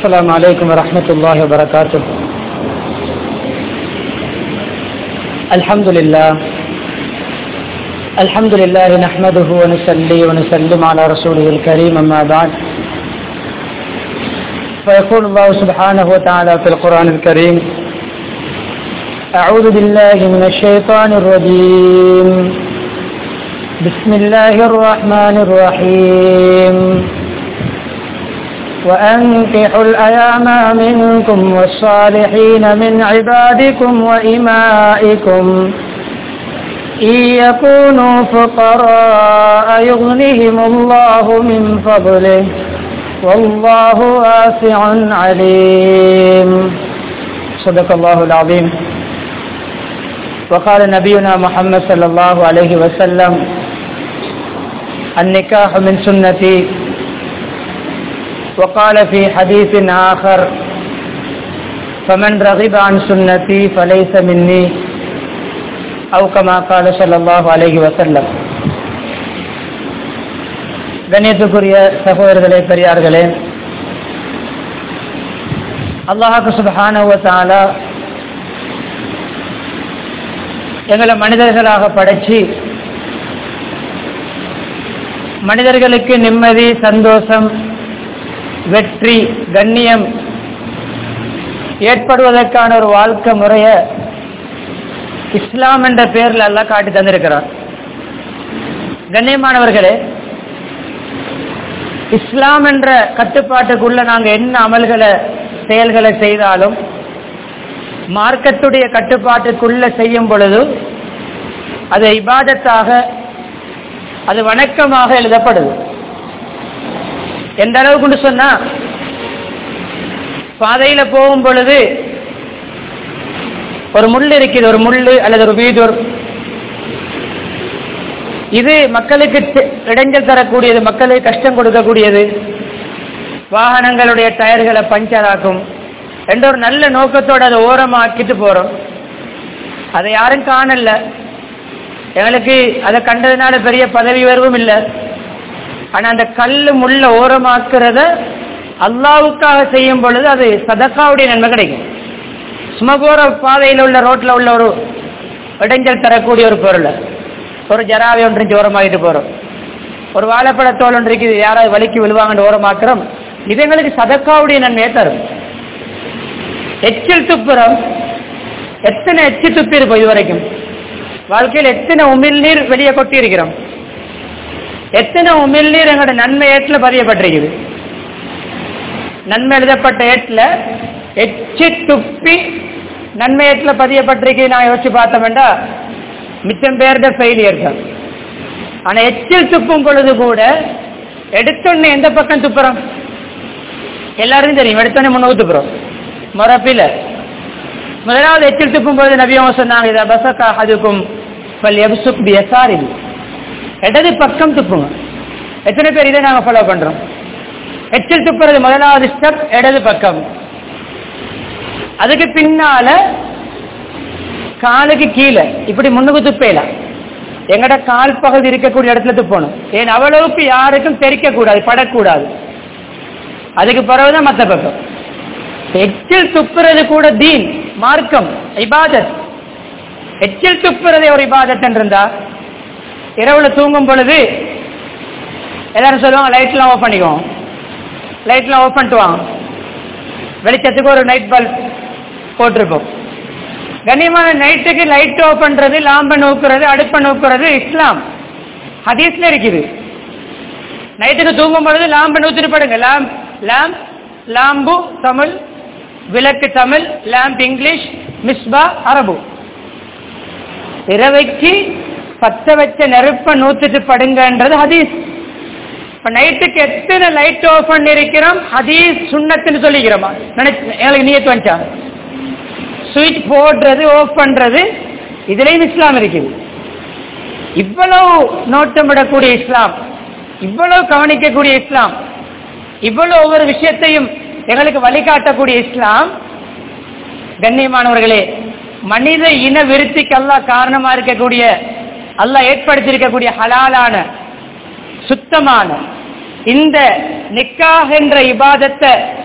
السلام عليكم ورحمة الله وبركاته الحمد لله الحمد لله نحمده ونصلي ونسلم على رسوله الكريم أما بعد فيقول الله سبحانه وتعالى في القرآن الكريم أعوذ بالله من الشيطان الرجيم بسم الله الرحمن الرحيم وأنكحوا الأيام منكم والصالحين من عبادكم وإمائكم إن يكونوا فقراء يغنهم الله من فضله والله واسع عليم صدق الله العظيم وقال نبينا محمد صلى الله عليه وسلم النكاح من سنتي وقال في حديث آخر فمن رغب عن سنتي فليس مني أو كما قال صلى الله عليه وسلم கண்ணியத்துக்குரிய சகோதரர்களே பெரியார்களே அல்லாஹாக்கு சுபஹானவத்தால எங்களை மனிதர்களாக படைச்சு மனிதர்களுக்கு நிம்மதி சந்தோஷம் வெற்றி கண்ணியம் ஏற்படுவதற்கான ஒரு வாழ்க்கை முறைய இஸ்லாம் என்ற பெயரில் எல்லாம் காட்டி தந்திருக்கிறார் கண்ணியமானவர்களே இஸ்லாம் என்ற கட்டுப்பாட்டுக்குள்ள நாங்கள் என்ன அமல்களை செயல்களை செய்தாலும் மார்க்கத்துடைய கட்டுப்பாட்டுக்குள்ள செய்யும் பொழுது அது இபாதத்தாக அது வணக்கமாக எழுதப்படுது எந்த அளவுக்கு சொன்னா பாதையில போகும் பொழுது ஒரு முள் இருக்குது ஒரு முள்ளு அல்லது ஒரு வீதூர் இது மக்களுக்கு இடைஞ்சல் தரக்கூடியது மக்களுக்கு கஷ்டம் கொடுக்கக்கூடியது வாகனங்களுடைய டயர்களை பஞ்சர் ஆக்கும் என்ற ஒரு நல்ல நோக்கத்தோடு அதை ஓரமாக்கிட்டு போறோம் அதை யாரும் காணல எங்களுக்கு அதை கண்டதுனால பெரிய பதவி உயர்வும் இல்லை ஆனா அந்த கல்லு முள்ள ஓரமாக்குறத அல்லாவுக்காக செய்யும் பொழுது அது சதக்காவுடைய நன்மை கிடைக்கும் சும்மா போற பாதையில் உள்ள ரோட்ல உள்ள ஒரு இடைஞ்சல் தரக்கூடிய ஒரு பொருள் ஒரு ஜராவை ஒன்று ஓரமாகிட்டு போறோம் ஒரு வாழைப்பழத்தோல் ஒன்று இருக்குது யாராவது வலிக்கு விழுவாங்கன்னு ஓரமாக்குறோம் இது எங்களுக்கு சதக்காவுடைய நன்மையை தரும் எச்சில் துப்புறம் எத்தனை எச்சி துப்பி இருப்போம் இதுவரைக்கும் வாழ்க்கையில் எத்தனை உமிழ் நீர் வெளியே கொட்டி இருக்கிறோம் எத்தனை உமிழ் நீர் எங்களோட நன்மை ஏட்டில் பதியப்பட்டிருக்குது நன்மை எழுதப்பட்ட ஏட்டில் எச்சி துப்பி நன்மை ஏட்டில் பதியப்பட்டிருக்கு நான் யோசிச்சு பார்த்தோம்டா மிச்சம் பேர்த ஃபெயிலியர் தான் ஆனா எச்சில் துப்பும் பொழுது கூட எடுத்தோடனே எந்த பக்கம் துப்புறோம் எல்லாருக்கும் தெரியும் எடுத்தோடனே முன்னூறு துப்புறோம் மொரப்பில முதலாவது எச்சில் துப்பும் போது நபியம் சொன்னாங்க இதை பசக்கா அதுக்கும் பல் எப்சுக் பி எஸ்ஆரில் இடது பக்கம் துப்புங்க எத்தனை பேர் இதை நாங்கள் ஃபாலோ பண்றோம் எச்சில் துப்புறது முதலாவது ஸ்டெப் இடது பக்கம் அதுக்கு பின்னால காலுக்கு கீழே இப்படி முன்னுக்கு துப்பேலாம் எங்கட கால் பகுதி இருக்கக்கூடிய இடத்துல துப்பணும் ஏன் அவ்வளவுக்கு யாருக்கும் தெரிக்க கூடாது படக்கூடாது அதுக்கு பிறகுதான் மற்ற பக்கம் எச்சில் துப்புறது கூட தீன் மார்க்கம் இபாதத் எச்சில் துப்புறதே ஒரு இபாதத் இருந்தா இரவுல தூங்கும் பொழுது எல்லாரும் சொல்லுவாங்க லைட்லாம் ஆஃப் பண்ணிக்குவோம் லைட்லாம் ஆஃப் பண்ணிட்டு வாங்க வெளிச்சத்துக்கு ஒரு நைட் பல்ப் போட்டிருப்போம் கண்ணியமான நைட்டுக்கு லைட் ஆஃப் பண்றது லாம்ப நோக்குறது அடுப்ப நோக்குறது இஸ்லாம் ஹதீஸ்ல இருக்குது நைட்டுக்கு தூங்கும் பொழுது லாம்ப நூத்திட்டு படுங்க லாம் லாம் லாம்பு தமிழ் விளக்கு தமிழ் லேம்ப் இங்கிலீஷ் மிஸ்பா அரபு இரவைக்கு பத்த வச்ச நெருப்ப நூத்திட்டு படுங்கன்றது ஹதீஸ் இப்ப நைட்டுக்கு எத்தனை லைட் ஆஃப் பண்ணி இருக்கிறோம் ஹதீஸ் சுண்ணத்துன்னு சொல்லிக்கிறோமா எங்களுக்கு நீயத்து வந்துச்சா சுவிட்ச் போடுறது ஆஃப் பண்றது இதுலயும் இஸ்லாம் இருக்குது இவ்வளவு நோட்டமிடக்கூடிய இஸ்லாம் இவ்வளவு கவனிக்கக்கூடிய இஸ்லாம் இவ்வளவு ஒவ்வொரு விஷயத்தையும் எங்களுக்கு வழிகாட்டக்கூடிய இஸ்லாம் கண்ணியமானவர்களே மனித இன விருத்திக்கு அல்லாஹ் காரணமா இருக்கக்கூடிய அல்லாஹ் ஏற்படுத்தியிருக்கக்கூடிய ஹலாலான சுத்தமான இந்த நிக்காஹ் என்ற இபாதத்தை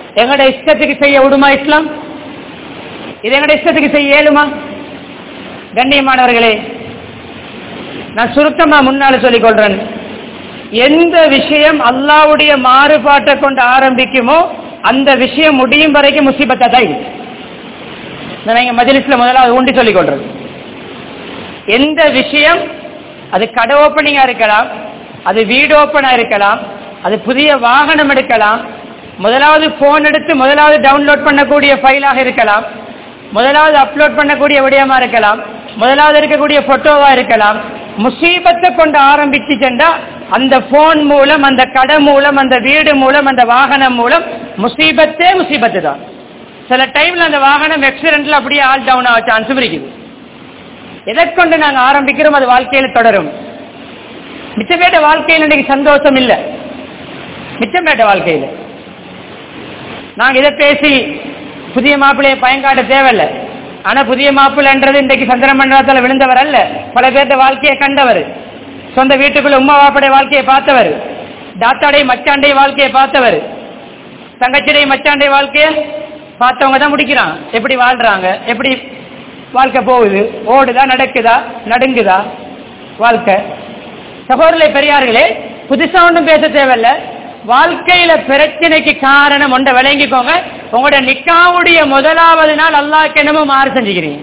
எங்கட இஷ்டத்துக்கு செய்ய விடுமா இஸ்லாம் இது எங்கட இஷ்டத்துக்கு செய்ய இயலுமா கண்ணியமானவர்களே நான் சுருக்கமா முன்னால சொல்லிக் கொள்றேன் எந்த விஷயம் அல்லாவுடைய மாறுபாட்டை கொண்டு ஆரம்பிக்குமோ அந்த விஷயம் முடியும் வரைக்கும் முசிபத்தா தான் இருக்கு. நான் இங்க மஜ்லிஸ்ல முதலாவது ஊண்டி சொல்லிக் கொள்றேன் எந்த விஷயம் அது கடை ஓப்பனிங்கா இருக்கலாம் அது வீடு ஓப்பனா இருக்கலாம் அது புதிய வாகனம் எடுக்கலாம் முதலாவது போன் எடுத்து முதலாவது டவுன்லோட் பண்ணக்கூடிய ஃபைலாக இருக்கலாம் முதலாவது அப்லோட் பண்ணக்கூடிய விடயமா இருக்கலாம் முதலாவது இருக்கக்கூடிய போட்டோவா இருக்கலாம் முசீபத்தை கொண்டு ஆரம்பிச்சு சென்றா அந்த போன் மூலம் அந்த கடை மூலம் அந்த வீடு மூலம் அந்த வாகனம் மூலம் முசீபத்தே முசீபத்து தான் சில டைம்ல அந்த வாகனம் ஆக்சிடென்ட்ல அப்படியே ஆல் டவுன் ஆக சான்ஸ் இருக்குது எதை கொண்டு நாங்க ஆரம்பிக்கிறோம் அது வாழ்க்கையில தொடரும் மிச்சப்பேட்ட வாழ்க்கையில் இன்னைக்கு சந்தோஷம் இல்ல மிச்சப்பேட்ட வாழ்க்கையில நாங்க இதை பேசி புதிய மாப்பிள்ளையை பயன்காட்ட தேவையில்லை ஆனா புதிய மாப்பிள்ளைன்றது இன்றைக்கு சந்திர மண்டலத்தில் விழுந்தவர் அல்ல பல பேர்த்த வாழ்க்கையை கண்டவர் சொந்த வீட்டுக்குள்ள உமா வாப்படைய வாழ்க்கையை பார்த்தவர் தாத்தாடைய மச்சாண்டைய வாழ்க்கையை பார்த்தவர் தங்கச்சிடைய மச்சாண்டைய வாழ்க்கையை பார்த்தவங்க தான் முடிக்கிறான் எப்படி வாழ்றாங்க எப்படி வாழ்க்கை போகுது ஓடுதா நடக்குதா நடுங்குதா வாழ்க்கை சகோதரர்களே பெரியார்களே புதுசா ஒன்றும் பேச தேவையில்ல வாழ்க்கையில பிரச்சனைக்கு காரணம் ஒன்றை விளங்கிக்கோங்க உங்களோட நிக்காவுடைய முதலாவது நாள் அல்லாஹ்க்கு என்னமோ மாறு செஞ்சுக்கிறீங்க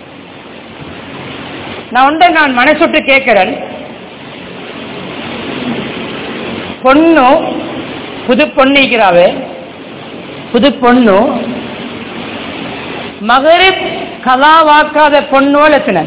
நான் ஒன்றை நான் மனசுட்டு கேட்கிறேன் பொண்ணு புது பொண்ணிக்கிறாவே புது பொண்ணு மகரிப் கலாவாக்காத பொண்ணோல் எத்தனை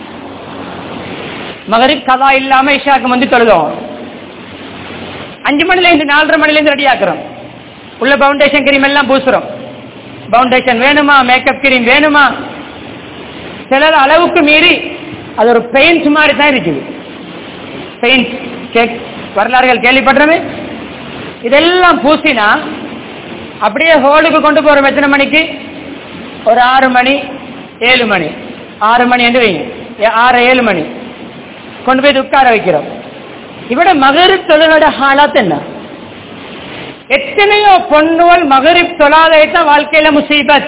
மகரிப் கலா இல்லாம இஷாக்கு வந்து தொழுதோம் அஞ்சு மணில இருந்து நாலரை மணில இருந்து ரெடி ஆக்குறோம் உள்ள பவுண்டேஷன் கிரீம் எல்லாம் பூசுறோம் பவுண்டேஷன் வேணுமா மேக்கப் கிரீம் வேணுமா சிலர் அளவுக்கு மீறி அது ஒரு பெயிண்ட் மாதிரி தான் இருக்குது பெயிண்ட் கேக் வரலாறுகள் கேள்விப்படுறமே இதெல்லாம் பூசினா அப்படியே ஹோலுக்கு கொண்டு போறோம் எத்தனை மணிக்கு ஒரு ஆறு மணி ஏழு மணி ஆறு மணி என்று வைங்க ஏ- ஆறு ஏழு மணி கொண்டு போய் உட்கார வைக்கிறோம் இவட மகரிப் தொழிலோட ஹாலாத் என்ன எத்தனையோ பொண்ணுகள் மகரிப் தொழாதை தான் வாழ்க்கையில முசீபத்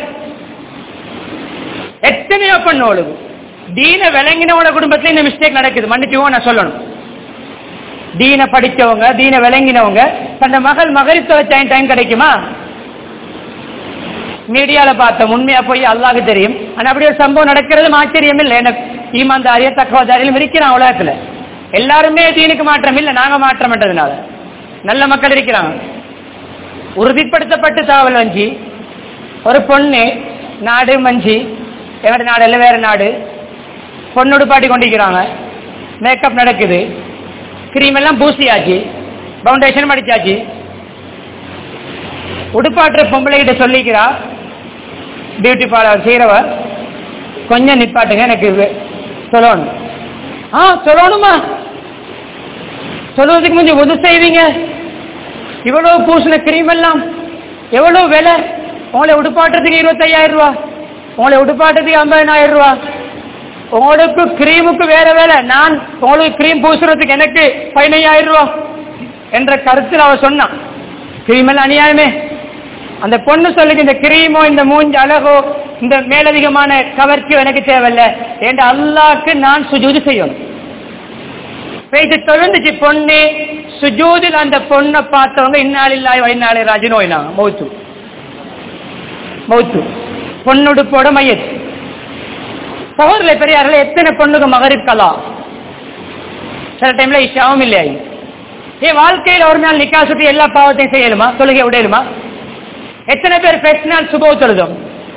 எத்தனையோ பொண்ணுகளுக்கு தீன விளங்கினவங்கள குடும்பத்துல இந்த மிஸ்டேக் நடக்குது மன்னிச்சுவோம் நான் சொல்லணும் தீன படிச்சவங்க தீன விளங்கினவங்க தன்னை மகள் மகரிப் தொலை டைம் கிடைக்குமா மீடியால பார்த்தோம் உண்மையா போய் அல்லாஹ்க்கு தெரியும் ஆனா அப்படி ஒரு சம்பவம் நடக்கிறது ஆச்சரியம் இல்லை எனக்கு ஈமான்தாரிய தக்குவதாரியும் இருக்கிறான் உலகத்துல எல்லாருமே தீனுக்கு மாற்றம் இல்லை நாங்க மாற்றம்ன்றதுனால நல்ல மக்கள் இருக்கிறாங்க உறுதிப்படுத்தப்பட்டு தாவல் வஞ்சி ஒரு பொண்ணு நாடு மஞ்சி எங்கட நாடு இல்லை வேற நாடு பொண்ணுடு பாட்டி கொண்டிருக்கிறாங்க மேக்கப் நடக்குது கிரீம் எல்லாம் பூசியாச்சு பவுண்டேஷன் அடிச்சாச்சு உடுப்பாட்டுற பொம்பளை கிட்ட சொல்லிக்கிறா பியூட்டி பார்லர் செய்யறவ கொஞ்சம் நிப்பாட்டுங்க எனக்கு வே- சொல்லணும் ஆ சொல்லணுமா சொல்லுவதுக்கு முந்தைய உது செய்வீங்க இவ்வளவு பூசின கிரீம் எல்லாம் எவ்வளவு விலை உங்களை உடுப்பாட்டுறதுக்கு இருபத்தையாயிரம் ரூபா உங்களை உடுப்பாட்டுறதுக்கு ஐம்பதாயிரம் ரூபா உங்களுக்கு கிரீமுக்கு வேற வேலை நான் உங்களுக்கு கிரீம் பூசுறதுக்கு எனக்கு பதினையாயிரம் ரூபா என்ற கருத்தில் அவ சொன்னான் கிரீம் எல்லாம் அநியாயமே அந்த பொண்ணு சொல்லுங்க இந்த கிரீமோ இந்த மூஞ்சி அழகோ இந்த மேலதிகமான கவர்ச்சியோ எனக்கு தேவையில்ல என்ற அல்லாக்கு நான் சுஜூது செய்யணும் பேசி தொழுந்துச்சு பொண்ணு சுஜூதில் அந்த பொண்ணை பார்த்தவங்க இன்னாலில்லாய் வைநாளி ராஜு நோயினாங்க மௌத்து மௌத்து பொண்ணுடுப்போட மையத்து சகோதரர்களே பெரியார்களே எத்தனை பொண்ணுக்கு மகரிக்கலாம் சில டைம்ல இஷாவும் இல்லை ஏ வாழ்க்கையில ஒரு நாள் நிக்கா சுட்டி எல்லா பாவத்தையும் செய்யலுமா தொழுகை விடலுமா எத்தனை பேர் பேசினால் சுபவ தொழுதும்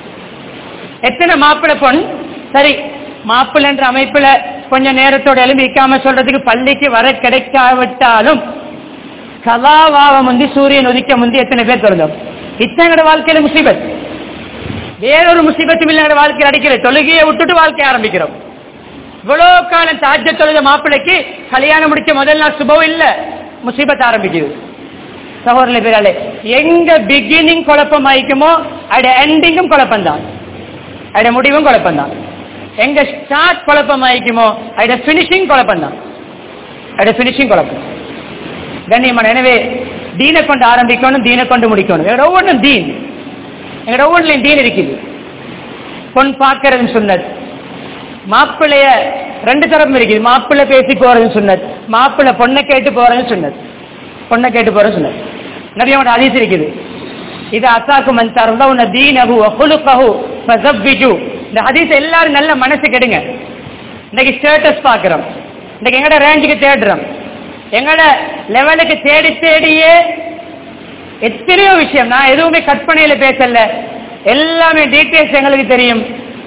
எத்தனை மாப்பிள்ளை பொண் சரி மாப்பிள்ளை என்ற அமைப்புல கொஞ்சம் நேரத்தோட எழும்பி வைக்காம சொல்றதுக்கு பள்ளிக்கு வர கிடைக்காவிட்டாலும் கலாவாவ முந்தி சூரியன் உதிக்க முந்தி எத்தனை பேர் தொழுதும் இத்தனை வாழ்க்கையில முசீபத் வேறொரு முசீபத்தும் இல்லை எங்கட வாழ்க்கையில் அடிக்கிற தொழுகையை விட்டுட்டு வாழ்க்கை ஆரம்பிக்கிறோம் இவ்வளவு காலம் தாஜ்ய தொழுத மாப்பிள்ளைக்கு கல்யாணம் முடிச்ச முதல் நாள் சுபம் இல்ல முசீபத் ஆரம்பிக்குது சகோதரர்களே பேராலே எங்க பிகினிங் குழப்பம் ஆயிக்குமோ அட எண்டிங்கும் குழப்பம் தான் அட முடிவும் குழப்பம் தான் எங்க ஸ்டார்ட் குழப்பம் ஆயிக்குமோ அட பினிஷிங் குழப்பம் தான் அட பினிஷிங் குழப்பம் கண்ணியமான எனவே தீனை கொண்டு ஆரம்பிக்கணும் தீனை கொண்டு முடிக்கணும் எங்களோட ஒவ்வொன்றும் தீன் எங்களோட ஒவ்வொன்றுலையும் தீன் இருக்குது பொன் பார்க்கறதுன்னு சொன்னது மாப்பிள்ளைய ரெண்டு தரப்பும் இருக்குது மாப்பிள்ளை பேசி போறதுன்னு சொன்னது மாப்பிள்ளை பொண்ணை கேட்டு போறதுன்னு சொன்னது பொண்ணை கேட்டு போறதுன்னு சொன்னது நபியோட அதிசயம் இருக்குது இது அசாக்கு மன் தரந்தா உன்ன தீனஹு வஹுலுகஹு ஃபஸவ்விஜு இந்த ஹதீஸ் எல்லாரும் நல்ல மனசு கெடுங்க இன்னைக்கு ஸ்டேட்டஸ் பார்க்கிறோம் இன்னைக்கு எங்கட ரேஞ்சுக்கு தேடுறோம் எங்கட லெவலுக்கு தேடி தேடியே எத்தனையோ விஷயம் நான் எதுவுமே கற்பனையில பேசல எல்லாமே டீட்டெயில்ஸ் எங்களுக்கு தெரியும்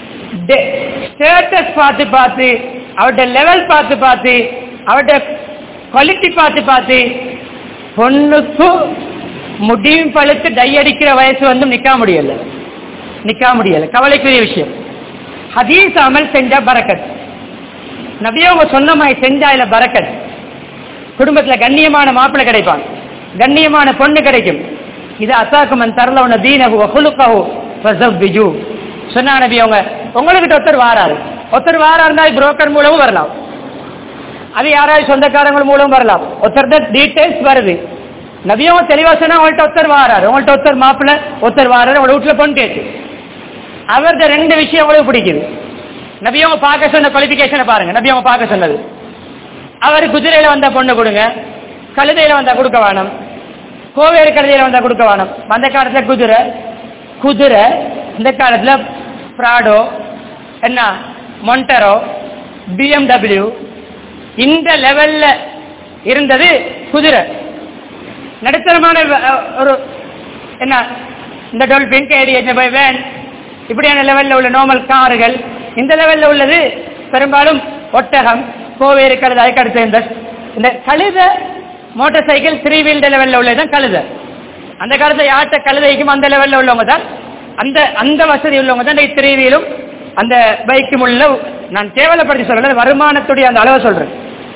ஸ்டேட்டஸ் பார்த்து பார்த்து அவருடைய லெவல் பார்த்து பார்த்து அவருடைய குவாலிட்டி பார்த்து பார்த்து பொண்ணுக்கும் முடியும் பழுத்து டை அடிக்கிற வயசு வந்து நிக்க முடியல நிக்க முடியல கவலைக்குரிய விஷயம் ஹதீஸ் அமல் செஞ்சா பரக்கத் நபியவங்க சொன்ன மாதிரி செஞ்சா இல்ல பரக்கத் குடும்பத்துல கண்ணியமான மாப்பிள்ளை கிடைப்பான் கண்ணியமான பொண்ணு கிடைக்கும் இது அசாக்குமன் தரல உன தீனகு வகுலுக்கஹு ஃபஸவ்விஜு சொன்னா நபி அவங்க உங்ககிட்ட ஒருத்தர் வாராரு ஒருத்தர் வாரா இருந்தா புரோக்கர் மூலமும் வரலாம் அது யாராவது சொந்தக்காரங்க மூலம் வரலாம் ஒருத்தர் டீடைல்ஸ் வருது நபியும் தெளிவா சொன்னா உங்கள்ட்ட ஒருத்தர் வாராரு உங்கள்ட்ட ஒருத்தர் மாப்பிள்ள ஒருத்தர் வாராரு உங்களோட வீட்டுல பொண்ணு கேட்டு அவர்த ரெண்டு விஷயம் உங்களுக்கு பிடிக்குது நபியவங்க பார்க்க சொன்ன குவாலிபிகேஷனை பாருங்க நபியவங்க பார்க்க சொன்னது அவர் குதிரையில வந்தா பொண்ணு கொடுங்க கழுதையில வந்தா கொடுக்க வேணும் கோவேறு கழுதையில வந்தா கொடுக்க வேணும் அந்த காலத்துல குதிரை குதிரை இந்த காலத்துல பிராடோ என்ன மொண்டரோ பிஎம்டபிள்யூ இந்த லெவல்ல இருந்தது குதிரை நடுத்தரமான அஹ், ஒரு என்ன இந்த டொல்பின் கேடி வேன் இப்படியான லெவல்ல உள்ள நார்மல் கார்கள் இந்த லெவல்ல உள்ளது பெரும்பாலும் ஒட்டகம் கோவேறு கழுதை அதுக்கு அடுத்து இந்த இந்த கழுத மோட்டார் சைக்கிள் த்ரீ வீல் லெவல்ல உள்ளதுதான் கழுத அந்த காலத்துல யார்கிட்ட கழுதைக்கும் அந்த லெவல்ல உள்ளவங்க தான் அந்த அந்த வசதி உள்ளவங்க தான் இந்த த்ரீ வீலும் அந்த பைக்கும் உள்ள நான் கேவலப்படுத்தி சொல்லல வருமானத்துடைய அந்த அளவை சொல்றேன்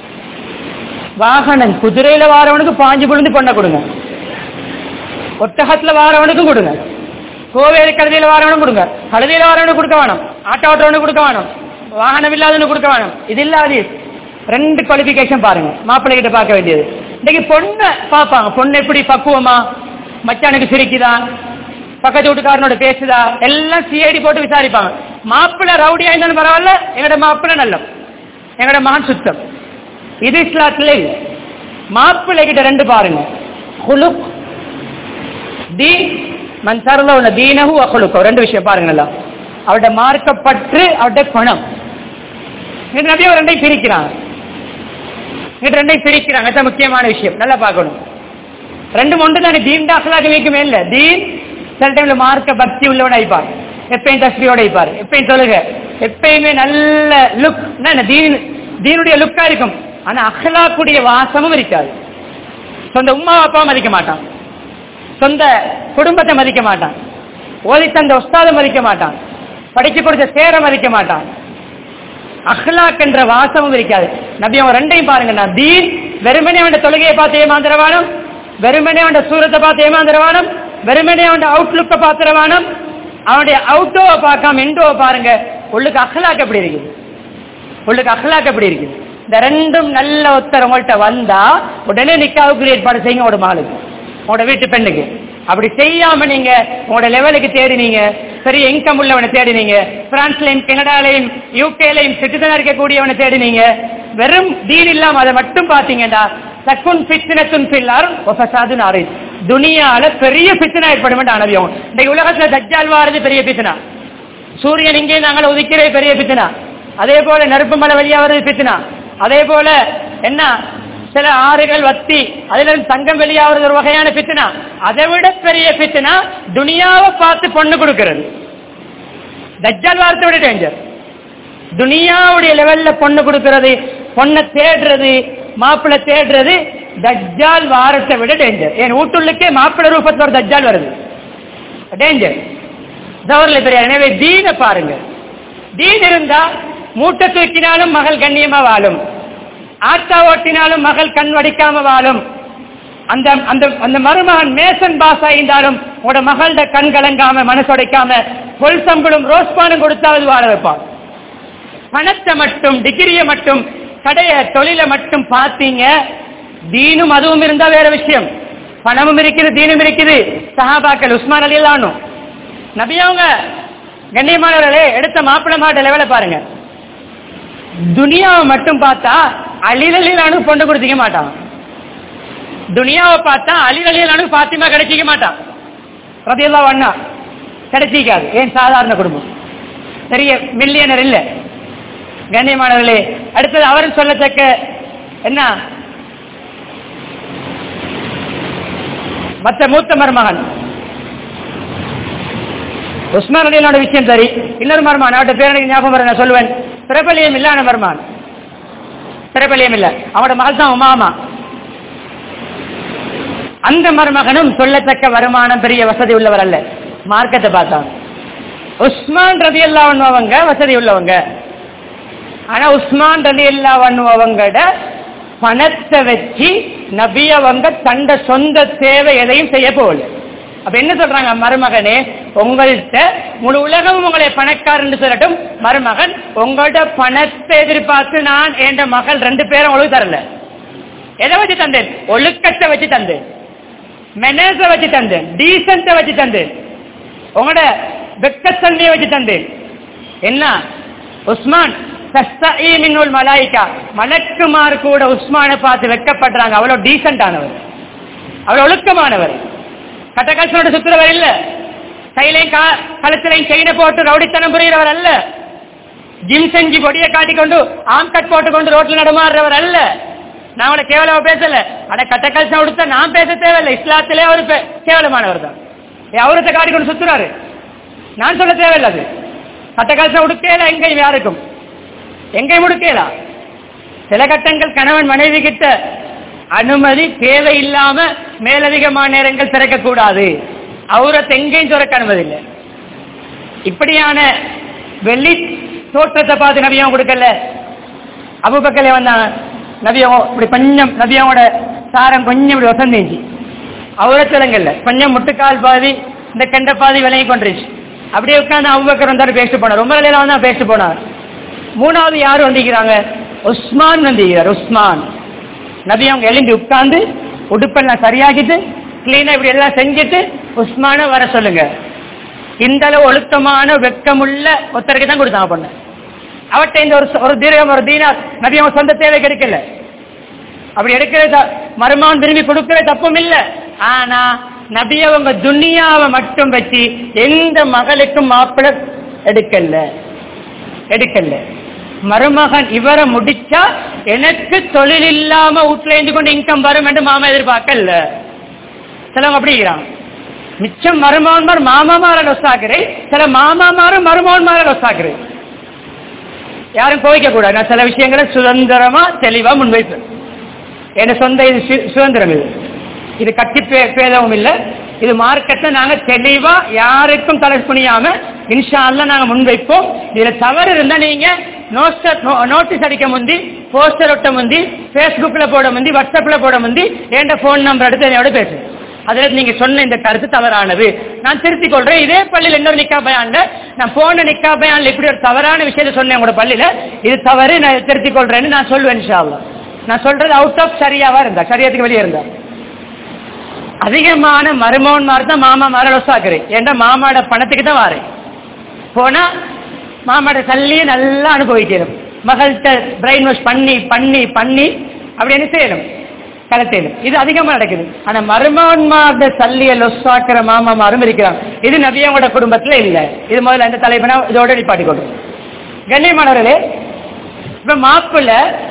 வாகனம் குதிரையில வாரவனுக்கு பாஞ்சு விழுந்து பொண்ணை கொடுங்க ஒட்டகத்துல வாரவனுக்கும் கொடுங்க கோவேறு கழுதையில வாரவனும் கொடுங்க கழுதையில வாரவனுக்கு கொடுக்க வேணும் ஆட்டோ ஓட்டுறவனுக்கு கொடுக்க வேணும் வாகனம் இல்லாதவனுக்கு கொடுக்க வேணும் இது இல்லாது ரெண்டு குவாலிபிகேஷன் பாருங்க மாப்பிள்ளை கிட்ட பார்க்க வேண்டியது இன்னைக்கு பொண்ணை பார்ப்பாங்க பொண்ணு எப்படி பக்குவமா மச்சானுக்கு சிரிக்குதா பக்கத்து வீட்டுக்காரனோட பேசுதா எல்லாம் சிஐடி போட்டு விசாரிப்பாங்க மாப்பிள்ளை ரவுடியா இருந்தாலும் பரவாயில்ல எங்கட மாப்பிள்ளை நல்லம் எங்கட மகன் சுத்தம் இது இஸ்லாத்துல இல்ல மாப்பிள்ளை கிட்ட ரெண்டு பாருங்க குலுக் தி மன் சரல உள்ள தீனகு அகுலுக்கோ ரெண்டு விஷயம் பாருங்க நல்லா அவருடைய மார்க்கப்பற்று அவருடைய பணம் இது நபியை ரெண்டையும் பிரிக்கிறாங்க இது ரெண்டையும் பிரிக்கிறாங்க அதான் முக்கியமான விஷயம் நல்லா பார்க்கணும் ரெண்டு ஒன்று தானே தீன் அகலாக வைக்குமே இல்ல தீன் சில டைம்ல மார்க்க பக்தி உள்ளவன் ஆயிப்பார் எப்பயும் தஸ்மியோட ஆயிப்பார் எப்பயும் தொழுக எப்பயுமே நல்ல லுக் தீன் தீனுடைய லுக்கா இருக்கும் ஆனா அகலாக்குடைய வாசமும் இருக்காது சொந்த உமா அப்பா மதிக்க மாட்டான் சொந்த குடும்பத்தை மதிக்க மாட்டான் ஓதி தந்த உஸ்தாத மதிக்க மாட்டான் படிச்சு கொடுத்த சேர மதிக்க மாட்டான் அஹ்லாக் என்ற வாசமும் இருக்காது நபி அவன் ரெண்டையும் பாருங்க நான் தீன் வெறுமனே அவன் தொழுகையை பார்த்து ஏமாந்திரவானம் வெறுமனே அவன் சூரத்தை பார்த்து ஏமாந்திரவானம் வெறுமனே அவன் அவுட்லுக்க பாத்திரவானம் அவனுடைய அவுட்டோவை பார்க்காம இண்டோவை பாருங்க உள்ளுக்கு அஹ்லாக் எப்படி இருக்குது உள்ளுக்கு அஹ்லாக் எப்படி இருக்குது இந்த ரெண்டும் நல்ல ஒருத்தர் உங்கள்கிட்ட வந்தா உடனே நிக்காவுக்கு ஏற்பாடு செய்யுங்க உங்களோட மகளுக்கு உங்களோட வீட்டு பெண்ணுக்கு அப்படி செய்யாம நீங்க உங்களோட லெவலுக்கு தேடினீங்க பெரிய இன்கம் உள்ளவனை தேடினீங்க பிரான்ஸ்லயும் கனடாலையும் யூகேலையும் சிட்டிசனா இருக்கக்கூடியவனை தேடினீங்க வெறும் தீன் இல்லாம அதை மட்டும் பாத்தீங்கன்னா சக்குன் பித்னத்துன் பில்லார் ஒஃபசாது நாரி துனியால பெரிய பித்தனா ஏற்படும் அனவியம் இந்த உலகத்துல தஜ்ஜால் வாரது பெரிய பித்தனா சூரியன் இங்கே நாங்கள் உதிக்கிறது பெரிய பித்தனா அதே போல நெருப்பு மலை வழியா வருது பித்தனா அதே போல என்ன சில ஆறுகள் வத்தி அதுல இருந்து தங்கம் வெளியாவது ஒரு வகையான பித்தனா அதை விட பெரிய பித்தனா துனியாவை பார்த்து பொண்ணு கொடுக்கிறது தஜ்ஜால் வாரத்தை விட டேஞ்சர் துனியாவுடைய லெவல்ல பொண்ணு கொடுக்கிறது பொண்ணை தேடுறது மாப்பிள்ளை தேடுறது தஜ்ஜால் வாரத்தை விட டேஞ்சர் என் வீட்டுள்ளுக்கே மாப்பிள்ளை ரூபத்தில் ஒரு தஜ்ஜால் வருது டேஞ்சர் தவறுல பெரியார் எனவே தீன பாருங்க தீன் இருந்தா மூட்டை தூக்கினாலும் மகள் கண்ணியமா வாழும் ஆட்டா ஓட்டினாலும் மகள் கண் வடிக்காம வாழும் அந்த அந்த அந்த மருமகன் மேசன் பாஸ் ஆயிருந்தாலும் உங்களோட மகளோட கண் கலங்காம மனசுடைக்காம பொல் சம்பளம் ரோஸ்பானம் கொடுத்தாவது வாழ வைப்பான் பணத்தை மட்டும் டிகிரிய மட்டும் கடைய தொழிலை மட்டும் பார்த்தீங்க தீனும் அதுவும் இருந்தா வேற விஷயம் பணமும் இருக்குது தீனும் இருக்குது சஹாபாக்கள் உஸ்மான் அலி இல்லானும் நபி அவங்க கண்ணியமானவர்களே எடுத்த மாப்பிள்ளை மாட்ட லெவல பாருங்க துனியாவை மட்டும் பார்த்தா அழிலலிலானு பொண்ணு கொடுத்திக்க மாட்டான் துனியாவை பார்த்தா அழிலலிலானு பாத்திமா கிடைச்சிக்க மாட்டான் ரதியெல்லாம் அண்ணா கிடைச்சிக்காது ஏன் சாதாரண குடும்பம் பெரிய மில்லியனர் இல்ல கண்ணியமானவர்களே அடுத்தது அவரும் சொல்லத்தக்க என்ன மற்ற மூத்த மருமகன் உஸ்மான் அலியனோட விஷயம் சரி இன்னொரு மருமான் அவட்ட பேர் எனக்கு ஞாபகம் வர நான் சொல்லுவேன் பிரபலியம் இல்லாத மருமான் பிரபலியம் இல்ல அவனோட மகள் தான் உமாமா அந்த மருமகனும் சொல்லத்தக்க வருமானம் பெரிய வசதி உள்ளவர் அல்ல மார்க்கத்தை பார்த்தான் உஸ்மான் ரதி அல்லா அவங்க வசதி உள்ளவங்க ஆனா உஸ்மான் ரதி அல்லா அவங்கட பணத்தை வச்சு நபி அவங்க தண்ட சொந்த தேவை எதையும் செய்ய போகல அப்ப என்ன சொல்றாங்க மருமகனே உங்கள்கிட்ட முழு உலகம் உங்களை பணக்காரன் சொல்லட்டும் மருமகன் உங்களோட பணத்தை எதிர்பார்த்து நான் என் மகள் ரெண்டு பேரும் உங்களுக்கு தரல எதை வச்சு தந்தேன் ஒழுக்கத்தை வச்சு தந்தேன் மெனேஜ வச்சு தந்தேன் டீசன்ட வச்சு தந்தேன் உங்களோட வெக்கத்தன்மையை வச்சு தந்தேன் என்ன உஸ்மான் மின்னுள் மலாய்க்கா மலக்குமார் கூட உஸ்மானை பார்த்து வெக்கப்படுறாங்க அவ்வளவு டீசென்ட் ஆனவர் அவ்வளவு ஒழுக்கமானவர் கட்டகாசனோட சுத்துறவர் இல்ல கையிலையும் கழுத்திலையும் செயினை போட்டு ரவுடித்தனம் புரிகிறவர் அல்ல ஜிம் செஞ்சு பொடியை காட்டிக்கொண்டு ஆம் கட் போட்டுக்கொண்டு ரோட்ல நடமாடுறவர் அல்ல நான் அவனை கேவலமா பேசல ஆனா கட்டக்கால்சம் உடுத்த நான் பேச தேவையில்லை இஸ்லாத்திலே அவர் கேவலமானவர் தான் அவரத்தை காட்டிக்கொண்டு சுத்துறாரு நான் சொல்ல தேவையில்லை அது கட்டக்கால்சம் உடுக்கையில எங்கேயும் யாருக்கும் எங்கேயும் உடுக்கலாம் சில கட்டங்கள் கணவன் மனைவி கிட்ட அனுமதி தேவையில்லாம மேலதிகமான நேரங்கள் திறக்கக்கூடாது அவரத்தை எங்கேயும் திறக்க அனுமதி இல்லை இப்படியான வெள்ளி தோற்றத்தை பார்த்து நபியம் கொடுக்கல அபுபக்கலே வந்தாங்க நபியம் இப்படி கொஞ்சம் நபியோட சாரம் கொஞ்சம் இப்படி வசந்திச்சு அவரத்திலங்கல்ல கொஞ்சம் முட்டுக்கால் பாதி இந்த கெண்ட பாதி விலகி கொண்டுருச்சு அப்படியே உட்காந்து அபுபக்கர் வந்தாரு பேசிட்டு போனார் ரொம்ப வேலையில வந்தா பேசிட்டு போனார் மூணாவது யாரு வந்திருக்கிறாங்க உஸ்மான் வந்திருக்கிறார் உஸ்மான் நபி அவங்க எழும்பி உட்கார்ந்து உடுப்பெல்லாம் சரியாக்கிட்டு கிளீனா இப்படி எல்லாம் செஞ்சுட்டு உஸ்மான வர சொல்லுங்க இந்த அளவு ஒழுக்கமான வெக்கமுள்ள ஒருத்தருக்கு தான் கொடுத்தாங்க பொண்ணு அவட்ட இந்த ஒரு ஒரு தீரகம் ஒரு தீனார் நபி அவங்க சொந்த தேவை கிடைக்கல அப்படி எடுக்கிறது மருமான் விரும்பி கொடுக்கறது தப்பும் இல்ல ஆனா நபி அவங்க துனியாவை மட்டும் வச்சு எந்த மகளுக்கும் மாப்பிள்ள எடுக்கல எடுக்கல மருமகன் இவரை முடிச்சா எனக்கு தொழில் இல்லாம வீட்டுல இருந்து கொண்டு இன்கம் வரும் என்று மாமா எதிர்பார்க்கல சிலவங்க அப்படி இருக்கிறாங்க மிச்சம் மருமகன்மார் மாமாமார லொசாக்குறேன் சில மாமாமாரும் மருமகன்மார லொசாக்குறேன் யாரும் கோவிக்க கூடாது நான் சில விஷயங்களை சுதந்திரமா தெளிவா முன்வைப்பேன் என் சொந்த இது சுதந்திரம் இது இது கட்டி பேதவும் இல்லை இது மார்க்கெட்டை நாங்க தெளிவா யாருக்கும் தலை புனியாம இன்ஷா அல்ல நாங்க முன்வைப்போம் இதுல தவறு இருந்தா நீங்க நோட்டீஸ் அடிக்க முந்தி போஸ்டர் ஒட்ட முந்தி பேஸ்புக்ல போட முந்தி வாட்ஸ்அப்ல போட முந்தி என் போன் நம்பர் எடுத்து என்னோட பேசு அதுல நீங்க சொன்ன இந்த கருத்து தவறானது நான் திருத்திக் கொள்றேன் இதே பள்ளியில் இன்னொரு நிக்கா பயான்ல நான் போன நிக்கா பயான்ல இப்படி ஒரு தவறான விஷயத்த சொன்னேன் உங்களோட பள்ளியில இது தவறு நான் திருத்திக் கொள்றேன்னு நான் சொல்லுவேன் இன்ஷா அல்லாஹ். நான் சொல்றது அவுட் ஆஃப் சரியாவா இருந்தா சரியத்துக்கு வெளியே இருந்தா அதிகமான மருமகன்மார் தான் மாமா மாற லொசாக்குறேன் ஏன்டா மாமாட பணத்துக்கு தான் வாரேன் போனா மாமாட சல்லியை நல்லா அனுபவிக்கணும் மகள்கிட்ட பிரெயின் வாஷ் பண்ணி பண்ணி பண்ணி அப்படி என்ன செய்யணும் கலத்தேனும் இது அதிகமா நடக்குது ஆனா மருமகன்மார்ட சல்லிய லொசாக்குற மாமாமாரும் இருக்கிறாங்க இது நபியாவோட குடும்பத்துல இல்ல இது முதல்ல எந்த தலைவனா இதோட நிப்பாட்டி கொள்றோம் கண்ணியமானவர்களே இப்ப மாப்பிள்ள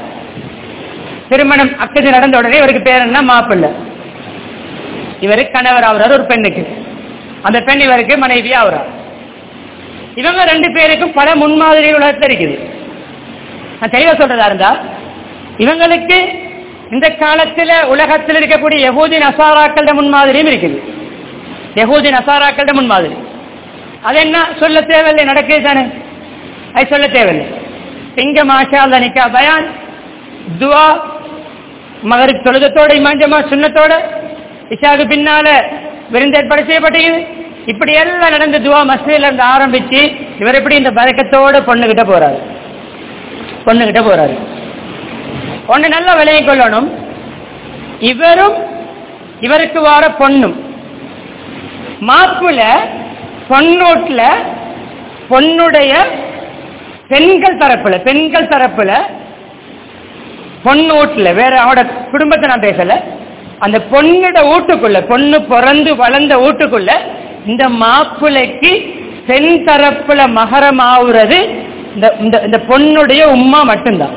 திருமணம் அக்கது நடந்த உடனே இவருக்கு பேர் என்ன மாப்பிள்ள இவருக்கு கணவர் ஆகுறாரு ஒரு பெண்ணுக்கு அந்த பெண் இவருக்கு மனைவி ஆகுறார் இவங்க ரெண்டு பேருக்கும் பல முன்மாதிரி உலகத்தில் இருக்குது நான் தெளிவா சொல்றதா இருந்தா இவங்களுக்கு இந்த காலத்துல உலகத்தில் இருக்கக்கூடிய யகூதி நசாராக்கள முன்மாதிரியும் இருக்குது யகூதி நசாராக்கள முன்மாதிரி அது என்ன சொல்ல தேவையில்லை நடக்குது தானே அது சொல்ல தேவையில்லை இங்க மாஷா அல்லா நிக்கா பயான் துவா மகருக்கு தொழுதத்தோட இமாஞ்சமா சுண்ணத்தோட இஷாக்கு பின்னால விருந்து ஏற்பாடு செய்யப்பட்டது இப்படி எல்லாம் நடந்த துவா மஸ்தில இருந்து ஆரம்பிச்சு இவர் எப்படி இந்த பறக்கத்தோட பொண்ணுகிட்ட போறாரு பொண்ணுகிட்ட போறாரு ஒண்ணு நல்லா விளைய கொள்ளணும் இவரும் இவருக்கு வர பொண்ணும் மாப்புல பொண்ணூட்ல பொண்ணுடைய பெண்கள் தரப்புல பெண்கள் தரப்புல பொண்ணூட்ல வேற அவனோட குடும்பத்தை நான் பேசல அந்த பொண்ணோட வீட்டுக்குள்ள பொண்ணு பிறந்து வளர்ந்த வீட்டுக்குள்ள இந்த மாப்பிள்ளைக்கு பெண் தரப்புல மகரம் ஆகுறது இந்த இந்த இந்த பொண்ணுடைய உம்மா மட்டும்தான்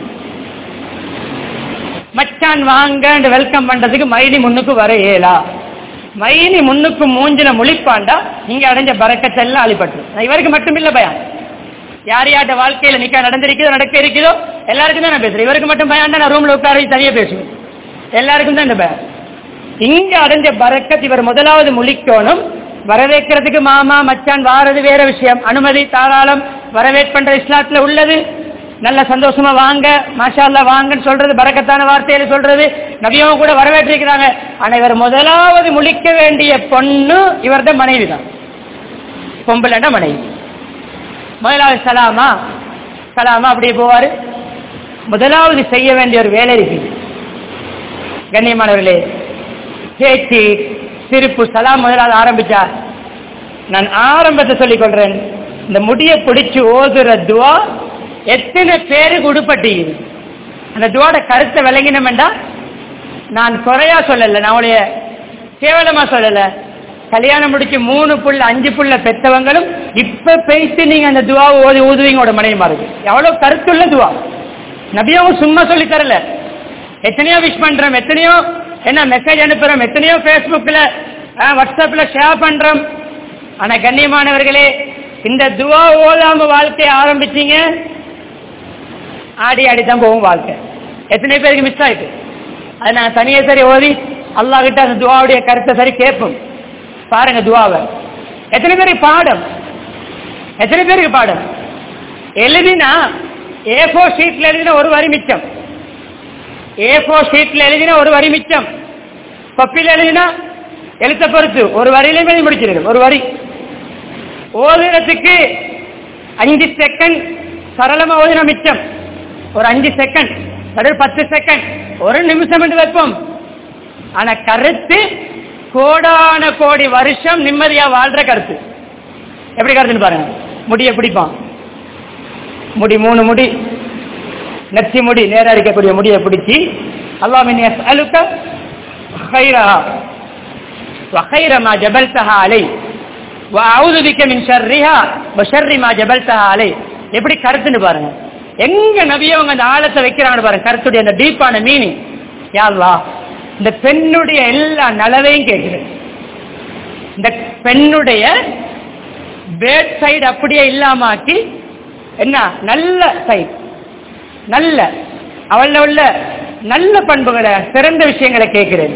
மச்சான் வாங்க வெல்கம் பண்றதுக்கு மைனி முன்னுக்கு வர இயலா மைனி முன்னுக்கு மூஞ்சில முழிப்பாண்டா இங்க அடைஞ்ச பறக்கத்தெல்லாம் அழிப்பட்டு இவருக்கு மட்டும் இல்ல பயம் யார் யார்ட்ட வாழ்க்கையில நிக்க நடந்திருக்குதோ நடக்க இருக்குதோ எல்லாருக்கும் தான் நான் பேசுறேன் இவருக்கு மட்டும் பயம் நான் ரூம்ல உட்கார வச்சு தனியா பேசுவேன் எல்லாருக்கும் தான் இந்த பயம் இங்க அடைஞ்ச பறக்கத் இவர் முதலாவது முழிக்கணும் வரவேற்கிறதுக்கு மாமா மச்சான் வாரது வேற விஷயம் அனுமதி தாராளம் வரவேற்பன்ற இஸ்லாத்துல உள்ளது நல்ல சந்தோஷமா வாங்க மாஷா அல்லா வாங்கன்னு சொல்றது பறக்கத்தான வார்த்தையில சொல்றது நபியும் கூட வரவேற்றிருக்கிறாங்க ஆனா இவர் முதலாவது முழிக்க வேண்டிய பொண்ணு இவர்த மனைவி தான் பொம்பளைண்ட மனைவி முதலாவது சலாமா சலாமா அப்படியே போவாரு முதலாவது செய்ய வேண்டிய ஒரு வேலை இருக்கு கண்ணியமானவர்களே பேச்சு சிரிப்பு சலாம் முதலாவது ஆரம்பிச்சா நான் ஆரம்பத்தை சொல்லிக் கொள்றேன் இந்த முடிய பிடிச்சு ஓதுற துவா எத்தனை பேருக்கு உடுப்பட்டீங்க அந்த துவாட கருத்தை விளங்கினமெண்டா நான் குறையா சொல்லல நான் உடைய கேவலமா சொல்லல கல்யாணம் முடிச்சு மூணு புள்ள அஞ்சு புள்ள பெத்தவங்களும் இப்ப பேசி நீங்க அந்த துவா ஓதி ஊதுவீங்களோட மனைவி மாறுது எவ்வளவு கருத்துள்ள துவா நபியாவும் சும்மா சொல்லி தரல எத்தனையோ விஷ் பண்றோம் எத்தனையோ என்ன மெசேஜ் அனுப்புறோம் எத்தனையோ பேஸ்புக்ல வாட்ஸ்அப்ல ஷேர் பண்றோம் ஆனா கண்ணியமானவர்களே இந்த துவா ஓதாம வாழ்க்கையை ஆரம்பிச்சீங்க ஆடி ஆடி தான் போகும் வாழ்க்கை எத்தனை பேருக்கு மிஸ் ஆயிட்டு அது நான் தனியே சரி ஓதி அல்லா கிட்ட அந்த துவாவுடைய கருத்தை சரி கேட்போம் பாருங்க துவாவை எத்தனை பேருக்கு பாடம் எத்தனை பேருக்கு பாடம் எழுதினா ஏ ஃபோர் ஷீட்ல எழுதின ஒரு வரி மிச்சம் ஏ ஃபோர் ஷீட்ல எழுதின ஒரு வரி மிச்சம் கொப்பியில் எழுதினா எழுத்த பொறுத்து ஒரு வரியிலையும் எழுதி முடிச்சிருக்கு ஒரு வரி ஓதுறதுக்கு அஞ்சு செகண்ட் சரளமா ஓதின மிச்சம் ஒரு அஞ்சு செகண்ட் ஒரு பத்து செகண்ட் ஒரு நிமிஷம் என்று வைப்போம் ஆனா கருத்து கோடான கோடி வருஷம் நிம்மதியா வாழ்ற கருத்து எப்படி கருத்துன்னு பாருங்க முடிய பிடிப்பான் முடி மூணு முடி நெச்சி முடி நேரா இருக்கக்கூடிய முடியை பிடிச்சி அல்லாமின் அலுக்க خيرها وخير ما جبلتها علي واعوذ بك من شرها وشر ما جبلتها علي எப்படி கருத்துன்னு பாருங்க எங்க நபியவங்க அந்த ஆழத்தை வைக்கிறாங்க பாருங்க கருத்துடைய அந்த டீப்பான மீனிங் யாழ்லா இந்த பெண்ணுடைய எல்லா நலவையும் கேட்குது இந்த பெண்ணுடைய பேட் சைடு அப்படியே இல்லாமாக்கி என்ன நல்ல சைடு நல்ல அவள உள்ள நல்ல பண்புகளை சிறந்த விஷயங்களை கேட்கிறேன்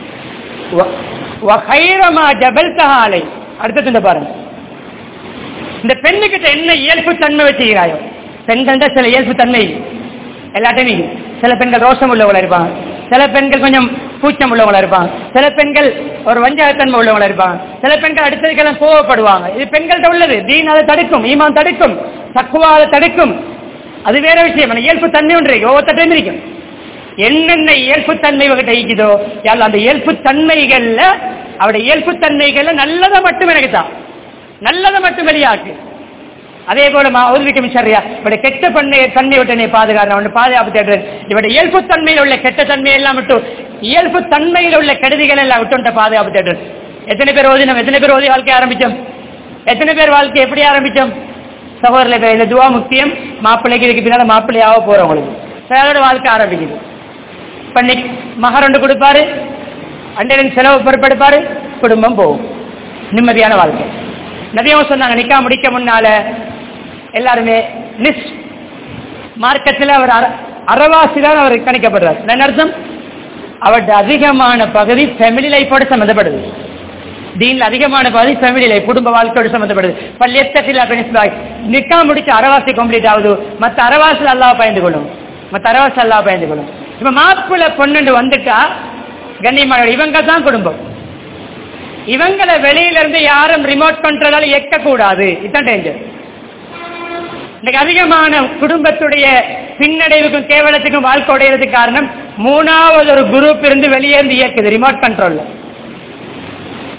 ஜபல்தஹாலை அடுத்தது இந்த பாருங்க இந்த பெண்ணுகிட்ட என்ன இயல்பு தன்மை வச்சுக்கிறாயோ பெண்கள்ட சில இயல்பு தன்மை எல்லாத்தையும் சில பெண்கள் ரோஷம் உள்ளவங்களா இருப்பாங்க சில பெண்கள் கொஞ்சம் கூச்சம் உள்ளவங்களா இருப்பாங்க சில பெண்கள் ஒரு வஞ்சகத்தன்மை உள்ளவங்களா இருப்பாங்க சில பெண்கள் அடுத்ததுக்கெல்லாம் கோவப்படுவாங்க இது பெண்கள்ட்ட உள்ளது தீன் அதை தடுக்கும் ஈமான் தடுக்கும் தக்குவா அதை தடுக்கும் அது வேற விஷயம் இயல்பு தன்மை ஒன்று இருக்கு ஒவ்வொருத்தையும் இருக்கும் என்னென்ன இயல்பு தன்மை இவகிட்ட இருக்குதோ யாரும் அந்த இயல்பு தன்மைகள்ல அவருடைய இயல்பு தன்மைகள்ல நல்லதை மட்டும் எனக்கு தான் நல்லதை மட்டும் வெளியாக்கு அதே போல உதவிக்கும் சரியா இவருடைய கெட்ட பண்ணை தன்மை விட்டு என்னை பாதுகாக்கிறேன் அவன் பாதுகாப்பு தேடுறேன் இவருடைய இயல்பு தன்மையில் உள்ள கெட்ட தன்மை எல்லாம் விட்டு இயல்பு தன்மையில் உள்ள கெடுதிகள் எல்லாம் விட்டு பாதுகாப்பு தேடுறேன் எத்தனை பேர் ஓதினோம் எத்தனை பேர் ஓதி வாழ்க்கை ஆரம்பிச்சோம் எத்தனை பேர் வாழ்க்கை எப்படி ஆரம்பிச்சோம் சகோதரர்கள் இந்த துவா முக்கியம் மாப்பிள்ளைக்கு இதுக்கு பின்னால மாப்பிள்ளையாக போறவங்களுக்கு அதோட வாழ்க்கை ஆரம்பிக்குது பண்ணி மகரண்டு கொடுப்பாரு அண்டையிலிருந்து செலவு பொறுப்பெடுப்பாரு குடும்பம் போகும் நிம்மதியான வாழ்க்கை நதியம் சொன்னாங்க நிக்கா முடிக்க முன்னால எல்லாருமே லிஸ்ட் மார்க்கத்தில் அவர் அறவாசி தான் அவர் கணிக்கப்படுறார் என்ன அர்த்தம் அவருடைய அதிகமான பகுதி ஃபேமிலி லைஃபோடு சம்மந்தப்படுது தீன்ல அதிகமான பகுதி ஃபேமிலி லைஃப் குடும்ப வாழ்க்கையோடு சம்மந்தப்படுது பள்ளியத்தில் பெனிஸ்லாய் நிக்கா முடிச்சு அறவாசி கம்ப்ளீட் ஆகுது மற்ற அறவாசில் அல்லாஹ் பயந்து கொள்ளும் மற்ற அறவாசி அல்லாஹ் பயந்து கொள்ளும் இப்ப மாப்பிள்ள பொண்ணு வந்துட்டா கண்ணியமான இவங்க தான் குடும்பம் இவங்களை வெளியில இருந்து யாரும் ரிமோட் கண்ட்ரோலால இயக்க கூடாது இதுதான் டேஞ்சர் இன்னைக்கு அதிகமான குடும்பத்துடைய பின்னடைவுக்கும் கேவலத்துக்கும் வாழ்க்கை உடையறதுக்கு காரணம் மூணாவது ஒரு குரூப் இருந்து வெளியே இருந்து இயக்குது ரிமோட் கண்ட்ரோல்ல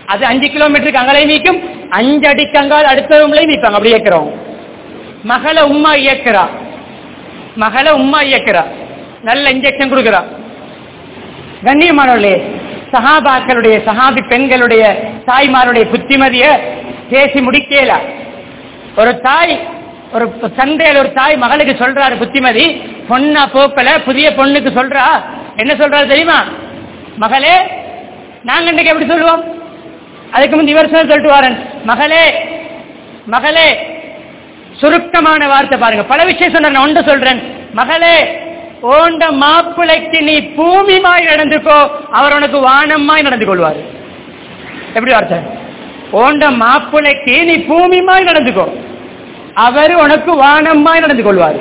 அது அஞ்சு கிலோமீட்டருக்கு அங்கலையும் நீக்கும் அஞ்சு அடிக்கு அங்கால் அடுத்த ரூம்லையும் நீப்பாங்க அப்படி இயக்கிறோம் மகளை உம்மா இயக்கிறா மகளை உம்மா இயக்கிறா நல்ல இன்ஜெக்ஷன் கொடுக்கிறா கண்ணியமானவர்களே சஹாபாக்களுடைய சஹாபி பெண்களுடைய தாய்மாருடைய புத்திமதிய பேசி முடிக்கல ஒரு தாய் ஒரு சந்தையில் ஒரு தாய் மகளுக்கு சொல்றாரு புத்திமதி பொண்ணா போக்கல புதிய பொண்ணுக்கு சொல்றா என்ன சொல்றாரு தெரியுமா மகளே நாங்க இன்னைக்கு எப்படி சொல்லுவோம் அதுக்கு முந்தி இவர் சொன்ன சொல்லிட்டு வாரன் மகளே மகளே சுருக்கமான வார்த்தை பாருங்க பல விஷயம் சொன்ன நான் ஒன்று சொல்றேன் மகளே ஓண்ட மாப்பிளைக்கு நீ பூமிமாய் நடந்துக்கோ அவர் உனக்கு வானமாய் நடந்து கொள்வார் எப்படி வார்த்தை ஓண்ட மாப்பிளைக்கு நீ பூமிமாய் நடந்துக்கோ அவர் உனக்கு வானமாய் நடந்து கொள்வார்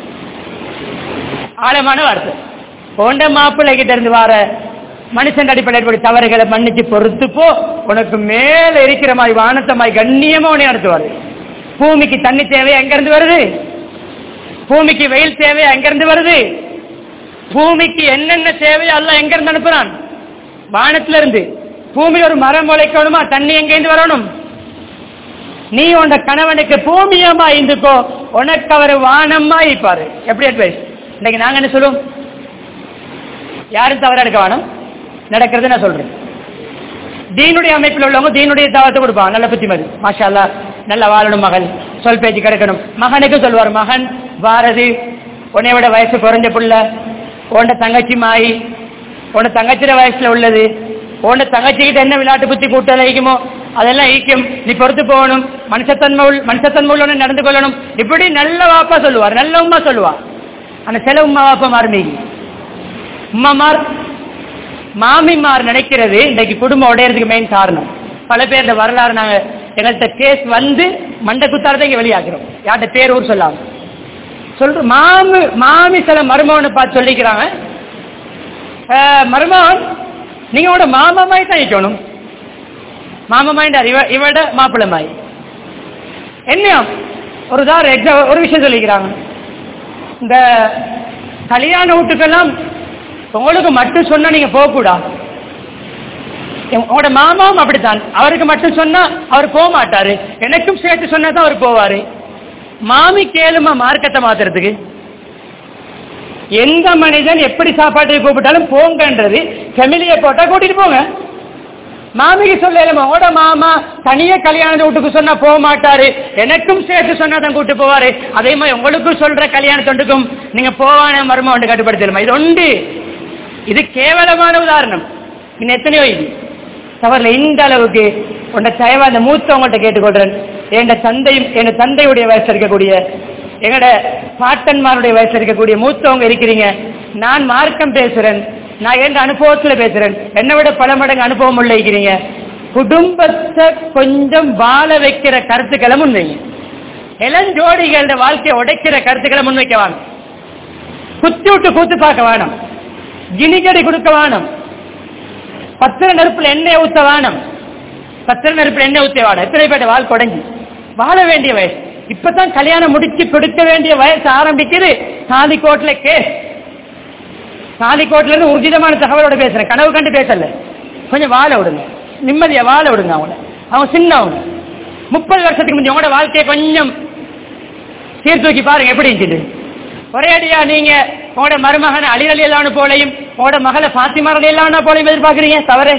ஆழமான வார்த்தை ஓண்ட மாப்பிள்ளை கிட்ட இருந்து வார மனுஷன் அடிப்படையில் ஏற்படும் தவறுகளை மன்னிச்சு பொறுத்து போ உனக்கு மேல இருக்கிற மாதிரி வானத்தமாய் கண்ணியமா உன்னை நடத்துவாரு பூமிக்கு தண்ணி தேவை எங்க இருந்து வருது பூமிக்கு வெயில் தேவை எங்க இருந்து வருது பூமிக்கு என்னென்ன தேவையோ எல்லாம் எங்க இருந்து அனுப்புறான் வானத்துல இருந்து பூமியில் ஒரு மரம் முளைக்கணுமா தண்ணி எங்க இருந்து வரணும் நீ உன் கணவனுக்கு பூமியமா இருந்துக்கோ உனக்கு அவர் வானமா இருப்பாரு எப்படி அட்வைஸ் இன்னைக்கு நாங்க என்ன சொல்லுவோம் யாரும் தவறா எடுக்க வேணும் நடக்கிறது நான் சொல்றேன் தீனுடைய அமைப்பில் உள்ளவங்க தீனுடைய தாவத்தை கொடுப்பாங்க நல்ல புத்திமதி மாஷா அல்லா நல்ல வாழணும் மகன் சொல் பேச்சு கிடைக்கணும் மகனுக்கு சொல்வார் மகன் பாரதி உன்னை விட வயசு குறைஞ்ச புள்ள உன்ட தங்கச்சி மாயி உன்ட தங்கச்சிட வயசுல உள்ளது உன்ட தங்கச்சி கிட்ட என்ன விளையாட்டு புத்தி கூட்டல் ஈக்குமோ அதெல்லாம் ஈக்கும் நீ பொறுத்து போகணும் மனுஷத்தன்மை உள் மனுஷத்தன்மை உள்ளவன நடந்து கொள்ளணும் இப்படி நல்ல வாப்பா சொல்லுவார் நல்ல உமா சொல்லுவார் ஆனா சில உமா வாப்பா மாறுமீங்க உமாமார் மாமிமார் நினைக்கிறது இன்னைக்கு குடும்பம் உடையறதுக்கு மெயின் காரணம் பல பேர் இந்த வரலாறு நாங்க எங்கள்கிட்ட கேஸ் வந்து மண்டை குத்தாரத்தை இங்க வெளியாக்குறோம் யார்கிட்ட பேர் ஊர் சொல்லாம சொல்ற மாமி மாமி சில மருமகனை பார்த்து சொல்லிக்கிறாங்க "அஹ், மருமகன் நீங்க உங்களோட மாமா மாதிரி தான் இருக்கணும் மாமா மாயிண்டார் இவ இவட மாப்பிள்ளை மாய் என்ன ஒரு உதாரணம் எக்ஸாம் ஒரு விஷயம் சொல்லிக்கிறாங்க இந்த கல்யாண வீட்டுக்கெல்லாம் உங்களுக்கு மட்டும் சொன்னா நீங்க போகக்கூடா உங்களோட மாமாவும் அப்படித்தான் அவருக்கு மட்டும் சொன்னா அவர் போக மாட்டாரு எனக்கும் சேர்த்து சொன்னா தான் அவர் போவாரு மாமி கேளுமா மார்க்கத்தை மாத்துறதுக்கு எந்த மனிதன் எப்படி சாப்பாட்டுக்கு கூப்பிட்டாலும் போங்கன்றது ஃபெமிலியை போட்டா கூட்டிட்டு போங்க மாமிக்கு சொல்லலாமா உங்களோட மாமா தனியா கல்யாணத்தை வீட்டுக்கு சொன்னா போக மாட்டாரு எனக்கும் சேர்த்து சொன்னா தான் கூட்டு போவாரு அதே மாதிரி உங்களுக்கும் சொல்ற கல்யாண தொண்டுக்கும் நீங்க போவான மர்மம் ஒன்று கட்டுப்படுத்தலுமா இது உண்டு இது கேவலமான உதாரணம் இன்னும் எத்தனையோ இது தவறுல இந்த அளவுக்கு உன்னை தயவா அந்த மூத்தவங்கள்ட்ட கேட்டுக்கொள்றேன் என் தந்தையும் என் தந்தையுடைய வயசுல இருக்கக்கூடிய எங்கட பாட்டன்மாருடைய வயசுல இருக்கக்கூடிய மூத்தவங்க இருக்கிறீங்க நான் மார்க்கம் பேசுறேன் நான் எந்த அனுபவத்துல பேசுறேன் என்னை விட பல மடங்கு அனுபவம் உள்ள இருக்கிறீங்க குடும்பத்தை கொஞ்சம் வாழ வைக்கிற கருத்துக்களை முன்வைங்க இளஞ்சோடிகளோட வாழ்க்கையை உடைக்கிற கருத்துக்களை முன்வைக்க வாங்க குத்தி விட்டு கூத்து பார்க்க வேணும் கிணிகடி கொடுக்க வேணும் பத்திர நெருப்புல எண்ணெய் ஊத்த வேணும் பத்திர நெருப்புல எண்ணெய் ஊத்த வேணும் எத்தனை பேர் வாழ்க்கை உடைஞ்சு வாழ வேண்டிய வயசு இப்பதான் கல்யாணம் முடிச்சு கொடுக்க வேண்டிய வயசு ஆரம்பிக்குது சாதிக்கோட்ல கேஸ் சாதிக்கோட்ல இருந்து உர்ஜிதமான தகவலோட பேசுறேன் கனவு கண்டு பேசல கொஞ்சம் வாழ விடுங்க நிம்மதியா வாழ விடுங்க அவங்கள அவங்க சின்னவங்க முப்பது வருஷத்துக்கு முந்தைய உங்களோட வாழ்க்கையை கொஞ்சம் சீர்தூக்கி பாருங்க எப்படி இருந்துச்சு ஒரே அடியா நீங்க உங்களோட மருமகனை அலி அலி எல்லாம் போலையும் உங்களோட மகளை பாத்திமா அலி எல்லாம் போலையும் எதிர்பார்க்கறீங்க தவறு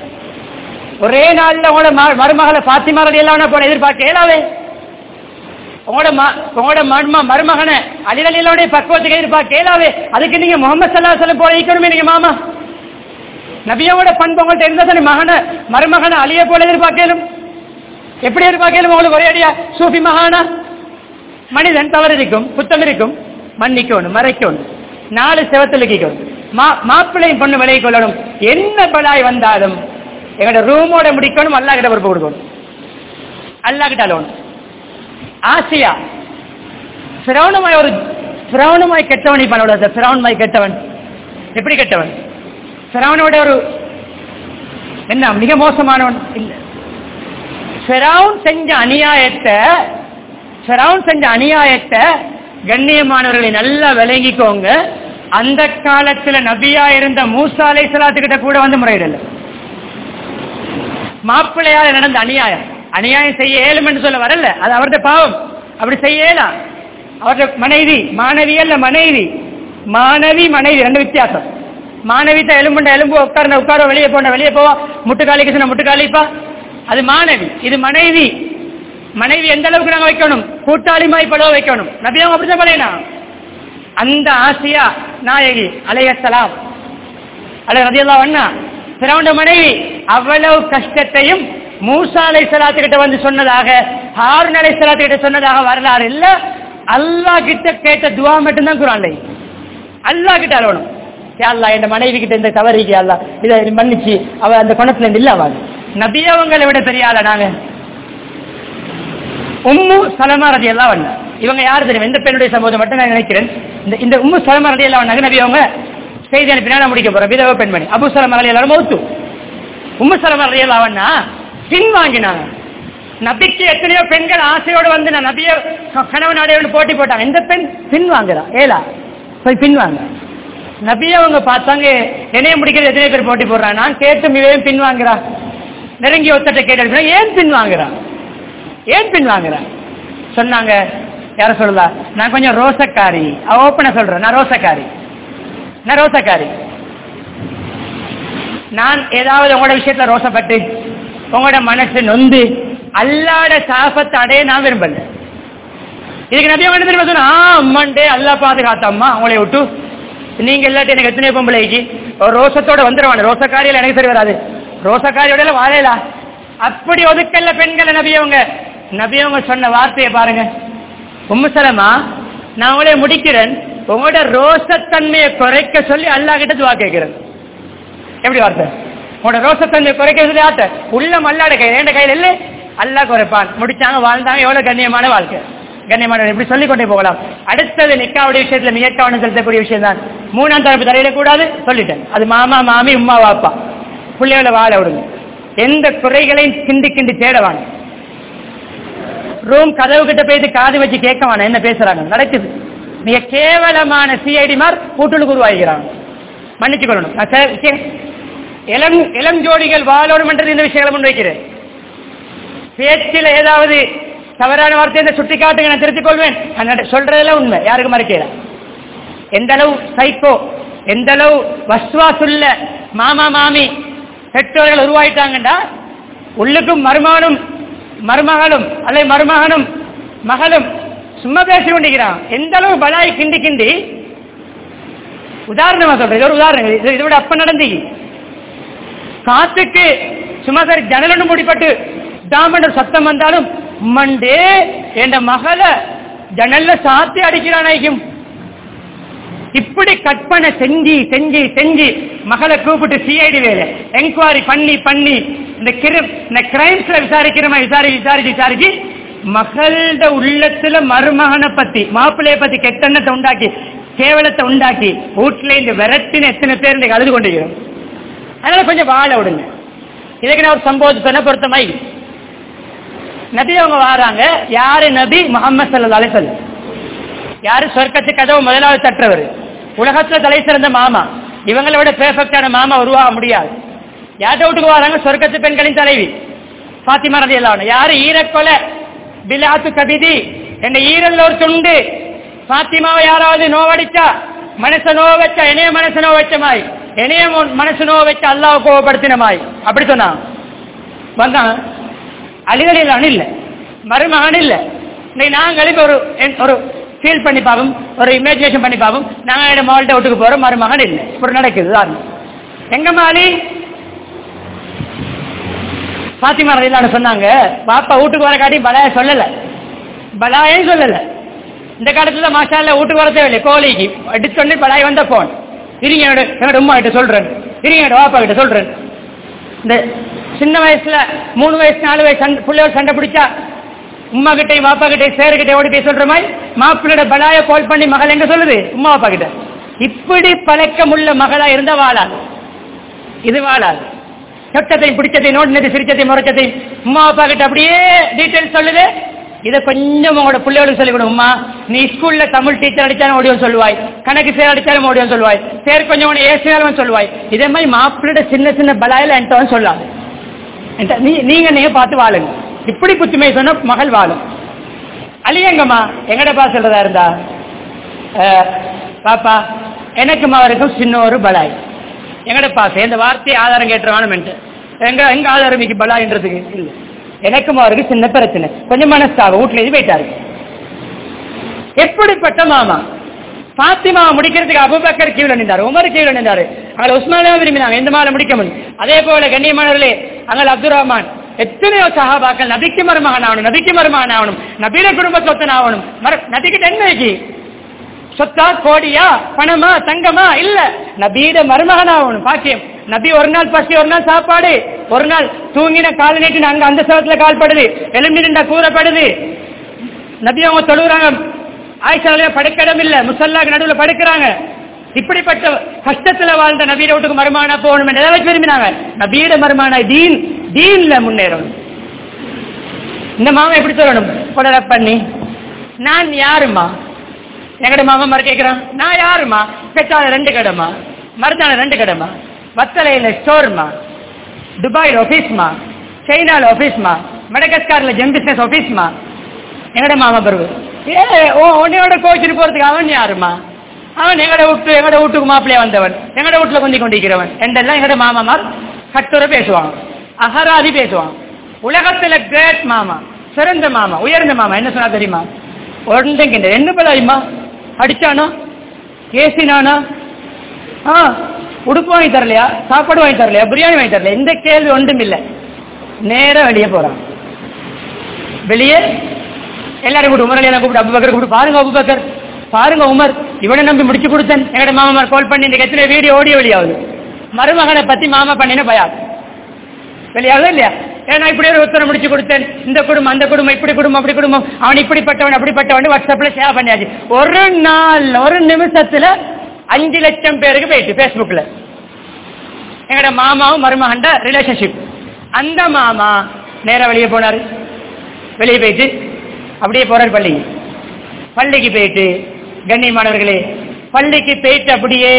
ஒரே நாள்ல உங்களோட ம- மருமகளை பாத்திமா அலி எல்லாம் போல எதிர்பார்க்க இயலாவே உங்களோட ம- உங்களோட மர்ம மருமகனை அலி அலி எல்லாம் பக்குவத்துக்கு எதிர்பார்க்க இயலாவே அதுக்கு நீங்க முகமது சல்லா சொல்லம் போல இருக்கணுமே நீங்க மாமா நபியோட பண்பு உங்கள்ட்ட இருந்தா தானே மகனை மருமகனை அலிய போல எதிர்பார்க்கலும் எப்படி எதிர்பார்க்கலும் உங்களுக்கு ஒரே அடியா சூஃபி மகானா மனிதன் தவறு இருக்கும் குத்தம் இருக்கும் மன்னிக்கணும் மறைக்கணும் நாலு செவத்துல கேட்கணும் மா மாப்பிள்ளையும் பொண்ணு விலை கொள்ளணும் என்ன பலாய் வந்தாலும் எங்களோட ரூமோட முடிக்கணும் அல்லா கிட்ட பொறுப்பு கொடுக்கணும் அல்லா கிட்ட அலோணும் ஆசியா பிறவனுமாய் ஒரு பிறவனுமாய் கெட்டவன் பண்ண பிறவனுமாய் கெட்டவன் எப்படி கெட்டவன் பிறவனோட ஒரு என்ன மிக மோசமானவன் இல்லை பிறவுன் செஞ்ச அநியாயத்தை பிறவுன் செஞ்ச அநியாயத்தை கண்ணியமானவர்களை நல்லா விளங்கிக்கோங்க அந்த காலத்துல நபியா இருந்த மூசா அலை கிட்ட கூட வந்து முறையிடல மாப்பிள்ளையால நடந்த அநியாயம் அநியாயம் செய்ய இயலும் என்று சொல்ல வரல அது அவருடைய பாவம் அப்படி செய்ய இயலாம் அவருடைய மனைவி மாணவி அல்ல மனைவி மாணவி மனைவி ரெண்டு வித்தியாசம் மாணவி தான் எலும்புண்ட எலும்பு உட்கார்ந்த உட்கார வெளியே போன வெளியே போவா முட்டுக்காலிக்கு சொன்ன முட்டுக்காலிப்பா அது மாணவி இது மனைவி மனைவி எந்த அளவுக்கு நாங்க வைக்கணும் கூட்டாளி மாய் பழவ வைக்கணும் நபியாவும் அப்படிதான் பழையனா அந்த ஆசியா நாயகி அலையசலாம் அல்ல ரதியல்லா அண்ணா பிறவுண்ட மனைவி அவ்வளவு கஷ்டத்தையும் மூசா அலை கிட்ட வந்து சொன்னதாக ஹாரூன் அலை கிட்ட சொன்னதாக வரலாறு இல்ல அல்லாஹ் கிட்ட கேட்ட துவா மட்டும்தான் குரான்ல அல்லாஹ் கிட்ட அலவணும் அல்லா என் மனைவி கிட்ட இந்த தவறிக்கு அல்லா இதை மன்னிச்சு அவ அந்த குணத்துல இருந்து இல்ல அவள் நபியவங்களை விட பெரிய ஆளா நாங்க உம்மு சலமா ரதி எல்லாம் வண்ண இவங்க யாரு தெரியும் எந்த பெண்ணுடைய சம்பவம் மட்டும் நான் நினைக்கிறேன் இந்த இந்த உம்மு சலமா ரதி எல்லாம் வண்ணாங்க நபி அவங்க செய்தி அனுப்பினா நான் முடிக்க போறேன் விதவ பெண்மணி அபு சலமா ரதி எல்லாரும் மௌத்து உம்மு சலமா ரதி எல்லாம் வண்ணா பின் வாங்கினாங்க நபிக்கு எத்தனையோ பெண்கள் ஆசையோடு வந்து நான் நபிய கணவன் அடையோடு போட்டி போட்டாங்க இந்த பெண் பின் வாங்குறா ஏலா போய் பின் வாங்க நபிய அவங்க பார்த்தாங்க என்னைய முடிக்கிறது எத்தனை பேர் போட்டி போடுறான் நான் கேட்டு இவையும் பின் வாங்குறா நெருங்கி ஒத்தட்ட கேட்டு ஏன் பின் வாங்குறா ஏன் பின் வாங்குற சொன்னாங்க யார சொல்லுதா நான் கொஞ்சம் ரோசக்காரி அவ ஓப்பன சொல்றேன் நான் ரோசக்காரி நான் ரோசக்காரி நான் ஏதாவது உங்களோட விஷயத்துல ரோசப்பட்டு உங்களோட மனசு நொந்து அல்லாட சாபத்தை அடைய நான் விரும்பல இதுக்கு நபியா என்ன தெரியுமா சொன்னா அம்மன்டே அல்லா பாதுகாத்தம்மா அவங்களே விட்டு நீங்க இல்லாட்டி எனக்கு எத்தனை பொம்பளைக்கு ஒரு ரோசத்தோட வந்துருவாங்க ரோசக்காரியில எனக்கு சரி வராது ரோசக்காரியோட வாழையலா அப்படி ஒதுக்கல்ல பெண்களை நபியவங்க நபியவங்க சொன்ன வார்த்தையை பாருங்க உம்முசலமா நான் உங்களே முடிக்கிறேன் உங்களோட ரோசத்தன்மையை குறைக்க சொல்லி அல்லா கிட்ட துவா கேட்கிறேன் எப்படி வார்த்தை உங்களோட ரோசத்தன்மையை குறைக்க சொல்லி ஆட்ட உள்ளம் அல்லாட கை என் கையில் இல்லை அல்லா குறைப்பான் முடிச்சாங்க வாழ்ந்தாங்க எவ்வளவு கண்ணியமான வாழ்க்கை கண்ணியமான இப்படி சொல்லிக் கொண்டே போகலாம் அடுத்தது நிக்காவுடைய விஷயத்துல மிக கவனம் செலுத்தக்கூடிய விஷயம் தான் மூணாம் தரப்பு தலையிட கூடாது சொல்லிட்டேன் அது மாமா மாமி உமா வாப்பா பிள்ளைகளை வாழ விடுங்க எந்த குறைகளையும் கிண்டி கிண்டி தேடவாங்க ரூம் கதவு கிட்ட போயிட்டு காது வச்சு கேட்க வேணாம் என்ன பேசுறாங்க நடக்குது மிக கேவலமான சிஐடி மார் கூட்டுளுக்கு உருவாகிறாங்க மன்னிச்சு கொள்ளணும் நான் சே- சே- இளம் இளம் ஜோடிகள் வாழோடும் என்று இந்த விஷயங்களை முன்வைக்கிறேன் பேச்சில் ஏதாவது தவறான வார்த்தையை சுட்டி காட்டுங்க நான் திருத்திக் கொள்வேன் நான் சொல்றதெல்லாம் உண்மை யாருக்கும் மறைக்கல எந்த அளவு சைக்கோ எந்த அளவு வஸ்வாசுள்ள மாமா மாமி பெற்றோர்கள் உருவாயிட்டாங்கடா உள்ளுக்கும் மருமகனும் மருமகளும் அல்லது மருமகனும் மகளும் சும்மா பேசி கொண்டிருக்கிறான் எந்த அளவு பலாய் கிண்டி கிண்டி உதாரணமா சொல்றேன் இது ஒரு உதாரணம் இது இதை விட அப்ப நடந்தி காத்துக்கு சும்மா சரி ஜனலன்னு முடிப்பட்டு டாமண்ட சத்தம் வந்தாலும் மண்டே என்ற மகளை ஜன்னல்ல சாத்தி அடிக்கிறானாய்க்கும் இப்படி கற்பனை செஞ்சு செஞ்சு செஞ்சு மகளை கூப்பிட்டு சிஐடி வேலை என்கொயரி பண்ணி பண்ணி இந்த கிரு இந்த கிரைம்ஸ்ல விசாரிக்கிறமா விசாரி விசாரிச்சு விசாரிச்சு மகளோட உள்ளத்துல மருமகனை பத்தி மாப்பிள்ளைய பத்தி கெட்டெண்ணத்தை உண்டாக்கி கேவலத்தை உண்டாக்கி வீட்டுல இந்த விரட்டின எத்தனை பேர் இன்னைக்கு அழுது கொண்டிருக்கிறோம் அதனால கொஞ்சம் வாழ விடுங்க இதுக்கு நான் ஒரு சம்பவத்தை சொன்ன பொருத்தமாய் நபி அவங்க வாராங்க யாரு நபி முகமது சல்லா அலிசல்லம் யாரு சொர்க்கத்து கதவு முதலாவது தற்றவர் உலகத்துல தலை சிறந்த மாமா இவங்களை விட பெர்ஃபெக்டான மாமா உருவாக முடியாது யார்கிட்ட வீட்டுக்கு வராங்க சொர்க்கத்து பெண்களின் தலைவி பாத்திமா ரதி எல்லாம் யாரு ஈரக்கொலை பிலாத்து கபிதி என்ன ஈரல்ல ஒரு துண்டு பாத்திமாவை யாராவது நோவடிச்சா மனச நோவ வச்சா என்னைய மனசு நோவ வச்ச மாய் என்னைய மு- மனசு நோவ வச்ச அல்லாஹ் கோவப்படுத்தின மாய் அப்படி சொன்னான் வந்தான் அழிதலில் இல்ல மருமகன் இல்ல இன்னைக்கு நாங்கள் இப்ப ஒரு என்- ஒரு ஃபீல் பண்ணி பார்ப்போம் ஒரு இமேஜினேஷன் பண்ணி பார்ப்போம் நாங்கள் மால்ட்ட வீட்டுக்கு போறோம் மருமகன் இல்லை இப்படி நடக்குது உதாரணம் எங்க மாலி பாத்திமா ரதிலான்னு சொன்னாங்க பாப்பா வீட்டுக்கு வர காட்டி பலாய சொல்லல பலாயே சொல்லல இந்த காலத்துல மாஷால வீட்டுக்கு வர தேவையில்லை கோழிக்கு அடிச்சொன்னே பலாய் வந்த போன் இருங்க என்னோட என்னோட உமா கிட்ட சொல்றேன் இருங்க என்னோட பாப்பா கிட்ட சொல்றேன் இந்த சின்ன வயசுல மூணு வயசு நாலு வயசு சண்டை பிள்ளையோட சண்டை பிடிச்சா உமா கிட்டே பாப்பா கிட்டே சேருகிட்டே ஓடி போய் சொல்ற மாதிரி மாப்பிள்ளையோட பலாய கால் பண்ணி மகள் எங்க சொல்லுது உமா பாப்பா கிட்ட இப்படி பழக்கமுள்ள மகளா இருந்தா வாழாது இது வாழாது சொட்டத்தையும் பிடிச்சதையும் நோட்டினது சிரிச்சதையும் முறைச்சதையும் உமா அப்பா கிட்ட அப்படியே டீட்டெயில் சொல்லுது இதை கொஞ்சம் உங்களோட பிள்ளைகளுக்கு சொல்லிக் கொடுங்க உமா நீ ஸ்கூல்ல தமிழ் டீச்சர் அடிச்சாலும் ஓடியும் சொல்லுவாய் கணக்கு சேர் அடிச்சாலும் ஓடியும் சொல்லுவாய் சேர் கொஞ்சம் உன ஏசினாலும் சொல்லுவாய் இதே மாதிரி மாப்பிள்ளோட சின்ன சின்ன பலாயில என்கிட்ட வந்து சொல்லாது என்கிட்ட நீ- நீங்க நீங்க பார்த்து வாழுங்க இப்படி புத்திமை சொன்ன மகள் வாழும் அழியங்கம்மா எங்கடப்பா சொல்றதா இருந்தா அஹ், பாப்பா எனக்கும் அவருக்கும் சின்ன ஒரு பலாய் எங்கடப்பா சேர்ந்த வார்த்தை ஆதாரம் கேட்டுருவானுமென்ட்டு எங்க எங்க ஆதாரம் இன்னைக்கு பலாயின்றதுக்கு இல்ல எனக்கும் அவருக்கு சின்ன பிரச்சனை கொஞ்சம் மனஸ்தாபம் வீட்டுல இது போயிட்டாரு எப்படிப்பட்ட மாமா பாத்திமா முடிக்கிறதுக்கு அபுபக்கர் கீழே நின்றார் உமர் கீழே நின்றாரு அங்கே உஸ்மானியா விரும்பினாங்க எந்த மாலை முடிக்க முடியும் அதே போல கண்ணியமானவர்களே அங்கே அப்துல் ரஹ்மான் எத்தனையோ சஹாபாக்கள் நபிக்கு மருமகன் ஆகணும் நபிக்கு மருமகன் ஆகணும் நபீர குடும்ப சொத்தன் ஆகணும் மர- நபிக்கு என்ன சொத்தா கோடியா பணமா தங்கமா இல்ல நபீட மருமகன் ஆகணும் பாக்கியம் நபி ஒரு நாள் பசி ஒரு நாள் சாப்பாடு ஒரு நாள் தூங்கின கால் நீட்டின அங்க அந்த சவத்துல கால் படுது எலும்பி நின்ற கூறப்படுது நபி அவங்க தொழுகிறாங்க ஆயிஷாலே படுக்கிடம் இல்ல முசல்லாக்கு நடுவுல படுக்கிறாங்க இப்படிப்பட்ட கஷ்டத்துல வாழ்ந்த நபீட வீட்டுக்கு மருமானா போகணும் என்று எதை வச்சு விரும்பினாங்க நபீட மருமான தீன் தீன்ல முன்னேறணும் இந்த மாமா எப்படி சொல்லணும் கொடர பண்ணி நான் யாருமா எங்கட மாமா மறு கேட்கிறான் நான் யாருமா பெற்றால ரெண்டு கடமா மருந்தான ரெண்டு கடமா வத்தலையில ஸ்டோர்மா துபாயில் ஆபீஸ்மா சைனால ஆபீஸ்மா மடகஸ்கார்ல ஜெம் பிசினஸ் ஆபீஸ்மா எங்கட மாமா பருவு ஏ ஓ உன்னையோட கோச்சிட்டு போறதுக்கு அவன் யாருமா அவன் எங்கட வீட்டு எங்கட வீட்டுக்கு மாப்பிள்ளைய வந்தவன் எங்கட வீட்டுல கொஞ்சி கொண்டிருக்கிறவன் என்றெல்லாம் எங்கட மாமாமார் கட்டுரை பேசுவாங்க அகராதி பேசுவாங்க உலகத்துல கிரேட் மாமா சிறந்த மாமா உயர்ந்த மாமா என்ன சொன்னா தெரியுமா ஒன்றுங்கின்ற என்ன பலாயுமா அடிச்சானா ஏசினானா ஆ உடுப்பு வாங்கி தரலையா சாப்பாடு வாங்கி தரலையா பிரியாணி வாங்கி தரலையா இந்த கேள்வி ஒன்றும் இல்லை நேரா வெளியே போறான் வெளியே எல்லாரும் கூப்பிட்டு உமர் எல்லாம் கூப்பிட்டு அபுபக்கர் கூப்பிட்டு பாருங்க அபுபக்கர் பாருங்க உமர் இவனை நம்பி முடிச்சு கொடுத்தேன் எங்கட மாமா கால் பண்ணி இந்த கட்சியில வீடியோ ஓடியோ வெளியாகுது மருமகனை பத்தி மாமா பண்ணின பயா வெளியாகுது இல்லையா ஏன்னா இப்படி ஒரு உத்தரம் முடிச்சு கொடுத்தேன் இந்த குடும்பம் அந்த குடும்பம் இப்படி குடும்பம் அப்படி குடும்பம் அவன் இப்படிப்பட்டவன் அப்படிப்பட்டவன் வாட்ஸ்அப்ல ஷேர் பண்ணியாச்சு ஒரு நாள் ஒரு நிமிஷத்துல அஞ்சு லட்சம் பேருக்கு போயிட்டு பேஸ்புக்ல எங்கட மாமாவும் மருமகண்ட ரிலேஷன்ஷிப் அந்த மாமா நேரா வெளியே போனாரு வெளியே போயிட்டு அப்படியே போறாரு பள்ளிக்கு பள்ளிக்கு போயிட்டு கண்ணியமானவர்களே பள்ளிக்கு போயிட்டு அப்படியே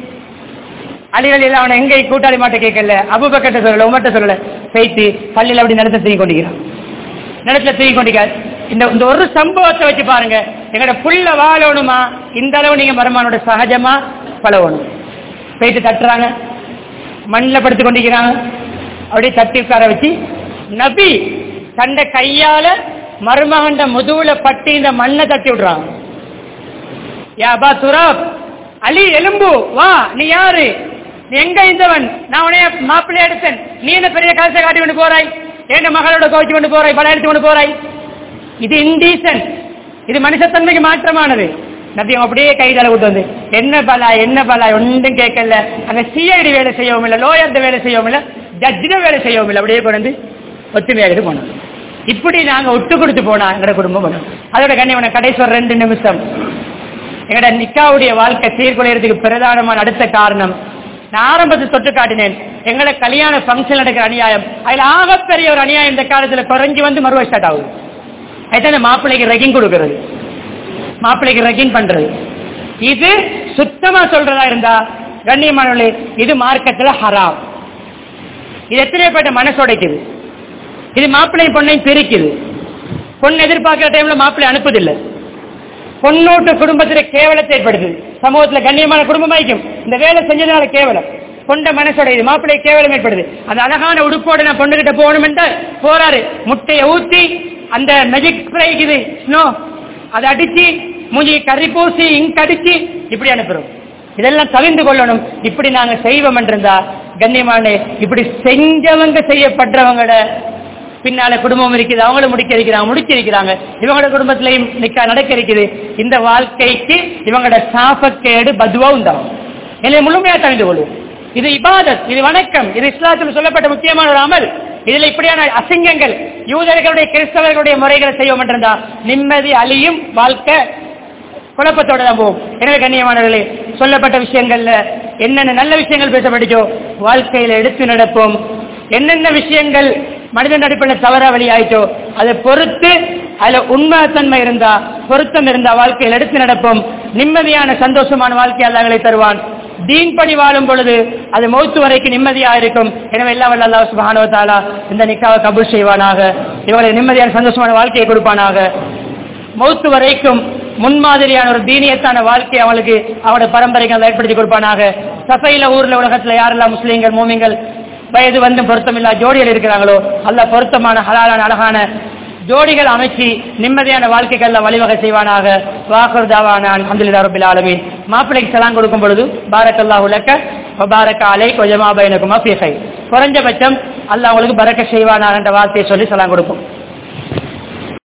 அலிகளில் அவனை எங்க கூட்டாளி மாட்ட கேட்கல அபுபக்கட்ட சொல்லல உமர்ட்ட சொல்லல போயிட்டு பள்ளியில் அப்படி நடத்த தூக்கி கொண்டிருக்கிறான் நடத்துல தூக்கி கொண்டிருக்கார் இந்த இந்த ஒரு சம்பவத்தை வச்சு பாருங்க எங்கட புள்ள வாழணுமா இந்த அளவு நீங்க மருமானோட சகஜமா பழகணும் போயிட்டு தட்டுறாங்க மண்ணில் படுத்து கொண்டிருக்கிறாங்க அப்படியே தட்டி உட்கார வச்சு நபி தண்ட கையால மருமகண்ட முதுகுல பட்டி இந்த மண்ணை தட்டி விடுறாங்க யா பா துராப் அலி எலும்பு வா நீ யாரு நீ எங்க இருந்தவன் நான் உனைய மாப்பிள்ளை எடுத்தேன் நீ என்ன பெரிய கலசை காட்டி கொண்டு போறாய் என்ன மகளோட கோவிச்சு கொண்டு போறாய் படம் எடுத்து கொண்டு போறாய் இது இன்டீசன் இது மனுஷத்தன்மைக்கு மாற்றமானது நபி அவங்க அப்படியே கைதால விட்டு வந்து என்ன பலா என்ன பலா ஒன்றும் கேட்கல அங்க சிஐடி வேலை செய்யவும் இல்லை லோயர் வேலை செய்யவும் இல்லை ஜட்ஜிட வேலை செய்யவும் இல்லை அப்படியே கொண்டு வந்து ஒத்துமையாக போனோம் இப்படி நாங்க ஒட்டு கொடுத்து போனா எங்கட குடும்பம் போனோம் அதோட கண்ணியவன கடைசி ஒரு ரெண்டு நிமிஷம் எங்கட நிக்காவுடைய வாழ்க்கை சீர்குலையறதுக்கு பிரதானமான அடுத்த காரணம் நான் ஆரம்பத்தில் தொட்டு காட்டினேன் எங்களை கல்யாண ஃபங்க்ஷன் நடக்கிற அநியாயம் அதுல ஆகப்பெரிய ஒரு அநியாயம் இந்த காலத்துல குறைஞ்சி வந்து மறுவ ஸ்டார்ட் ஆகுது அதுதான் மாப்பிள்ளைக்கு ரெக்கிங் கொடுக்கறது மாப்பிள்ளைக்கு ரெக்கிங் பண்றது இது சுத்தமா சொல்றதா இருந்தா கண்ணியமானவர்களே இது மார்க்கெட்ல ஹராம் இது எத்தனை பேட்ட மனசு உடைக்குது இது மாப்பிள்ளை பொண்ணையும் பிரிக்குது பொண்ணு எதிர்பார்க்கிற டைம்ல மாப்பிள்ளை அனுப்புதில்லை பொண்ணோட்டு குடும்பத்துல கேவலத்தை ஏற்படுத்துது சமூகத்துல கண்ணியமான குடும்பமாய்க்கும் இந்த வேலை செஞ்சதுனால கேவலம் கொண்ட மனசோட இது மாப்பிள்ளை கேவலம் ஏற்படுது அந்த அழகான உடுப்போட நான் பொண்ணுகிட்ட போகணும் போறாரு முட்டையை ஊத்தி அந்த மெஜிக் ஸ்ப்ரே இருக்குது ஸ்னோ அதை அடிச்சு மூஞ்சி கறி பூசி இங்க் அடிச்சு இப்படி அனுப்புறோம் இதெல்லாம் தவிர்ந்து கொள்ளணும் இப்படி நாங்க செய்வோம் என்றிருந்தா கண்ணியமான இப்படி செஞ்சவங்க செய்யப்படுறவங்களோட பின்னால குடும்பம் இருக்குது அவங்களும் முடிக்க இருக்கிறாங்க முடிக்க இருக்கிறாங்க இவங்களோட குடும்பத்திலையும் நிக்க நடக்க இருக்குது இந்த வாழ்க்கைக்கு இவங்களோட சாபக்கேடு பதுவா உண்டாகும் என்னை முழுமையா தெரிந்து கொள்வோம் இது இபாதத் இது வணக்கம் இது இஸ்லாத்தில் சொல்லப்பட்ட முக்கியமான ஒரு அமல் இதுல இப்படியான அசிங்கங்கள் யூதர்களுடைய கிறிஸ்தவர்களுடைய முறைகளை செய்வோம் என்றிருந்தா நிம்மதி அழியும் வாழ்க்கை குழப்பத்தோட தான் போகும் எனவே கண்ணியமானவர்களே சொல்லப்பட்ட விஷயங்கள்ல என்னென்ன நல்ல விஷயங்கள் பேசப்பட்டுச்சோ வாழ்க்கையில எடுத்து நடப்போம் என்னென்ன விஷயங்கள் மனிதன் அடிப்படையில் தவறா வழியாயிட்டோ அதை பொறுத்து அதுல உண்மைத்தன்மை இருந்தா பொருத்தம் இருந்தா வாழ்க்கையில் எடுத்து நடப்போம் நிம்மதியான சந்தோஷமான வாழ்க்கை அல்லாஹ்களை தருவான் தீன் படி வாழும் பொழுது அது மௌத்து வரைக்கும் நிம்மதியா இருக்கும் எனவே எல்லாம் வல்ல அல்லாஹ் சுப்ஹானஹு வ தஆலா இந்த நிக்காவை கபூல் செய்வானாக இவங்களுக்கு நிம்மதியான சந்தோஷமான வாழ்க்கையை கொடுப்பானாக மௌத்து வரைக்கும் முன்மாதிரியான ஒரு தீனியத்தான வாழ்க்கை அவங்களுக்கு அவனோட பரம்பரைக்கு அதை ஏற்படுத்தி கொடுப்பானாக சபையில ஊர்ல உலகத்துல யாரெல்லாம் முஸ்லீம்கள் மூமிங்கள் வயது வந்து பொருத்தமில்லா ஜோடிகள் இருக்கிறாங்களோ அல்ல பொருத்தமான ஹலாலான அழகான ஜோடிகள் அமைச்சு நிம்மதியான வாழ்க்கைக்கு எல்லாம் வழிவகை செய்வானாக வாக்குர் தாவான அல்ஹம்துலில்லாஹ் ரபில் ஆலமீன் மாப்பிள்ளைக்கு சலாம் கொடுக்கும் பொழுது பாரக்கல்லாஹு லக்க வபாரக்க அலை கொஜமா பைனகுமா ஃபீ ஹைர் குறைஞ்சபட்சம் அல்லாஹ் உங்களுக்கு பரக்க செய்வானாக என்ற வார்த்தையை சொல்லி சலாம் கொடுக்கும்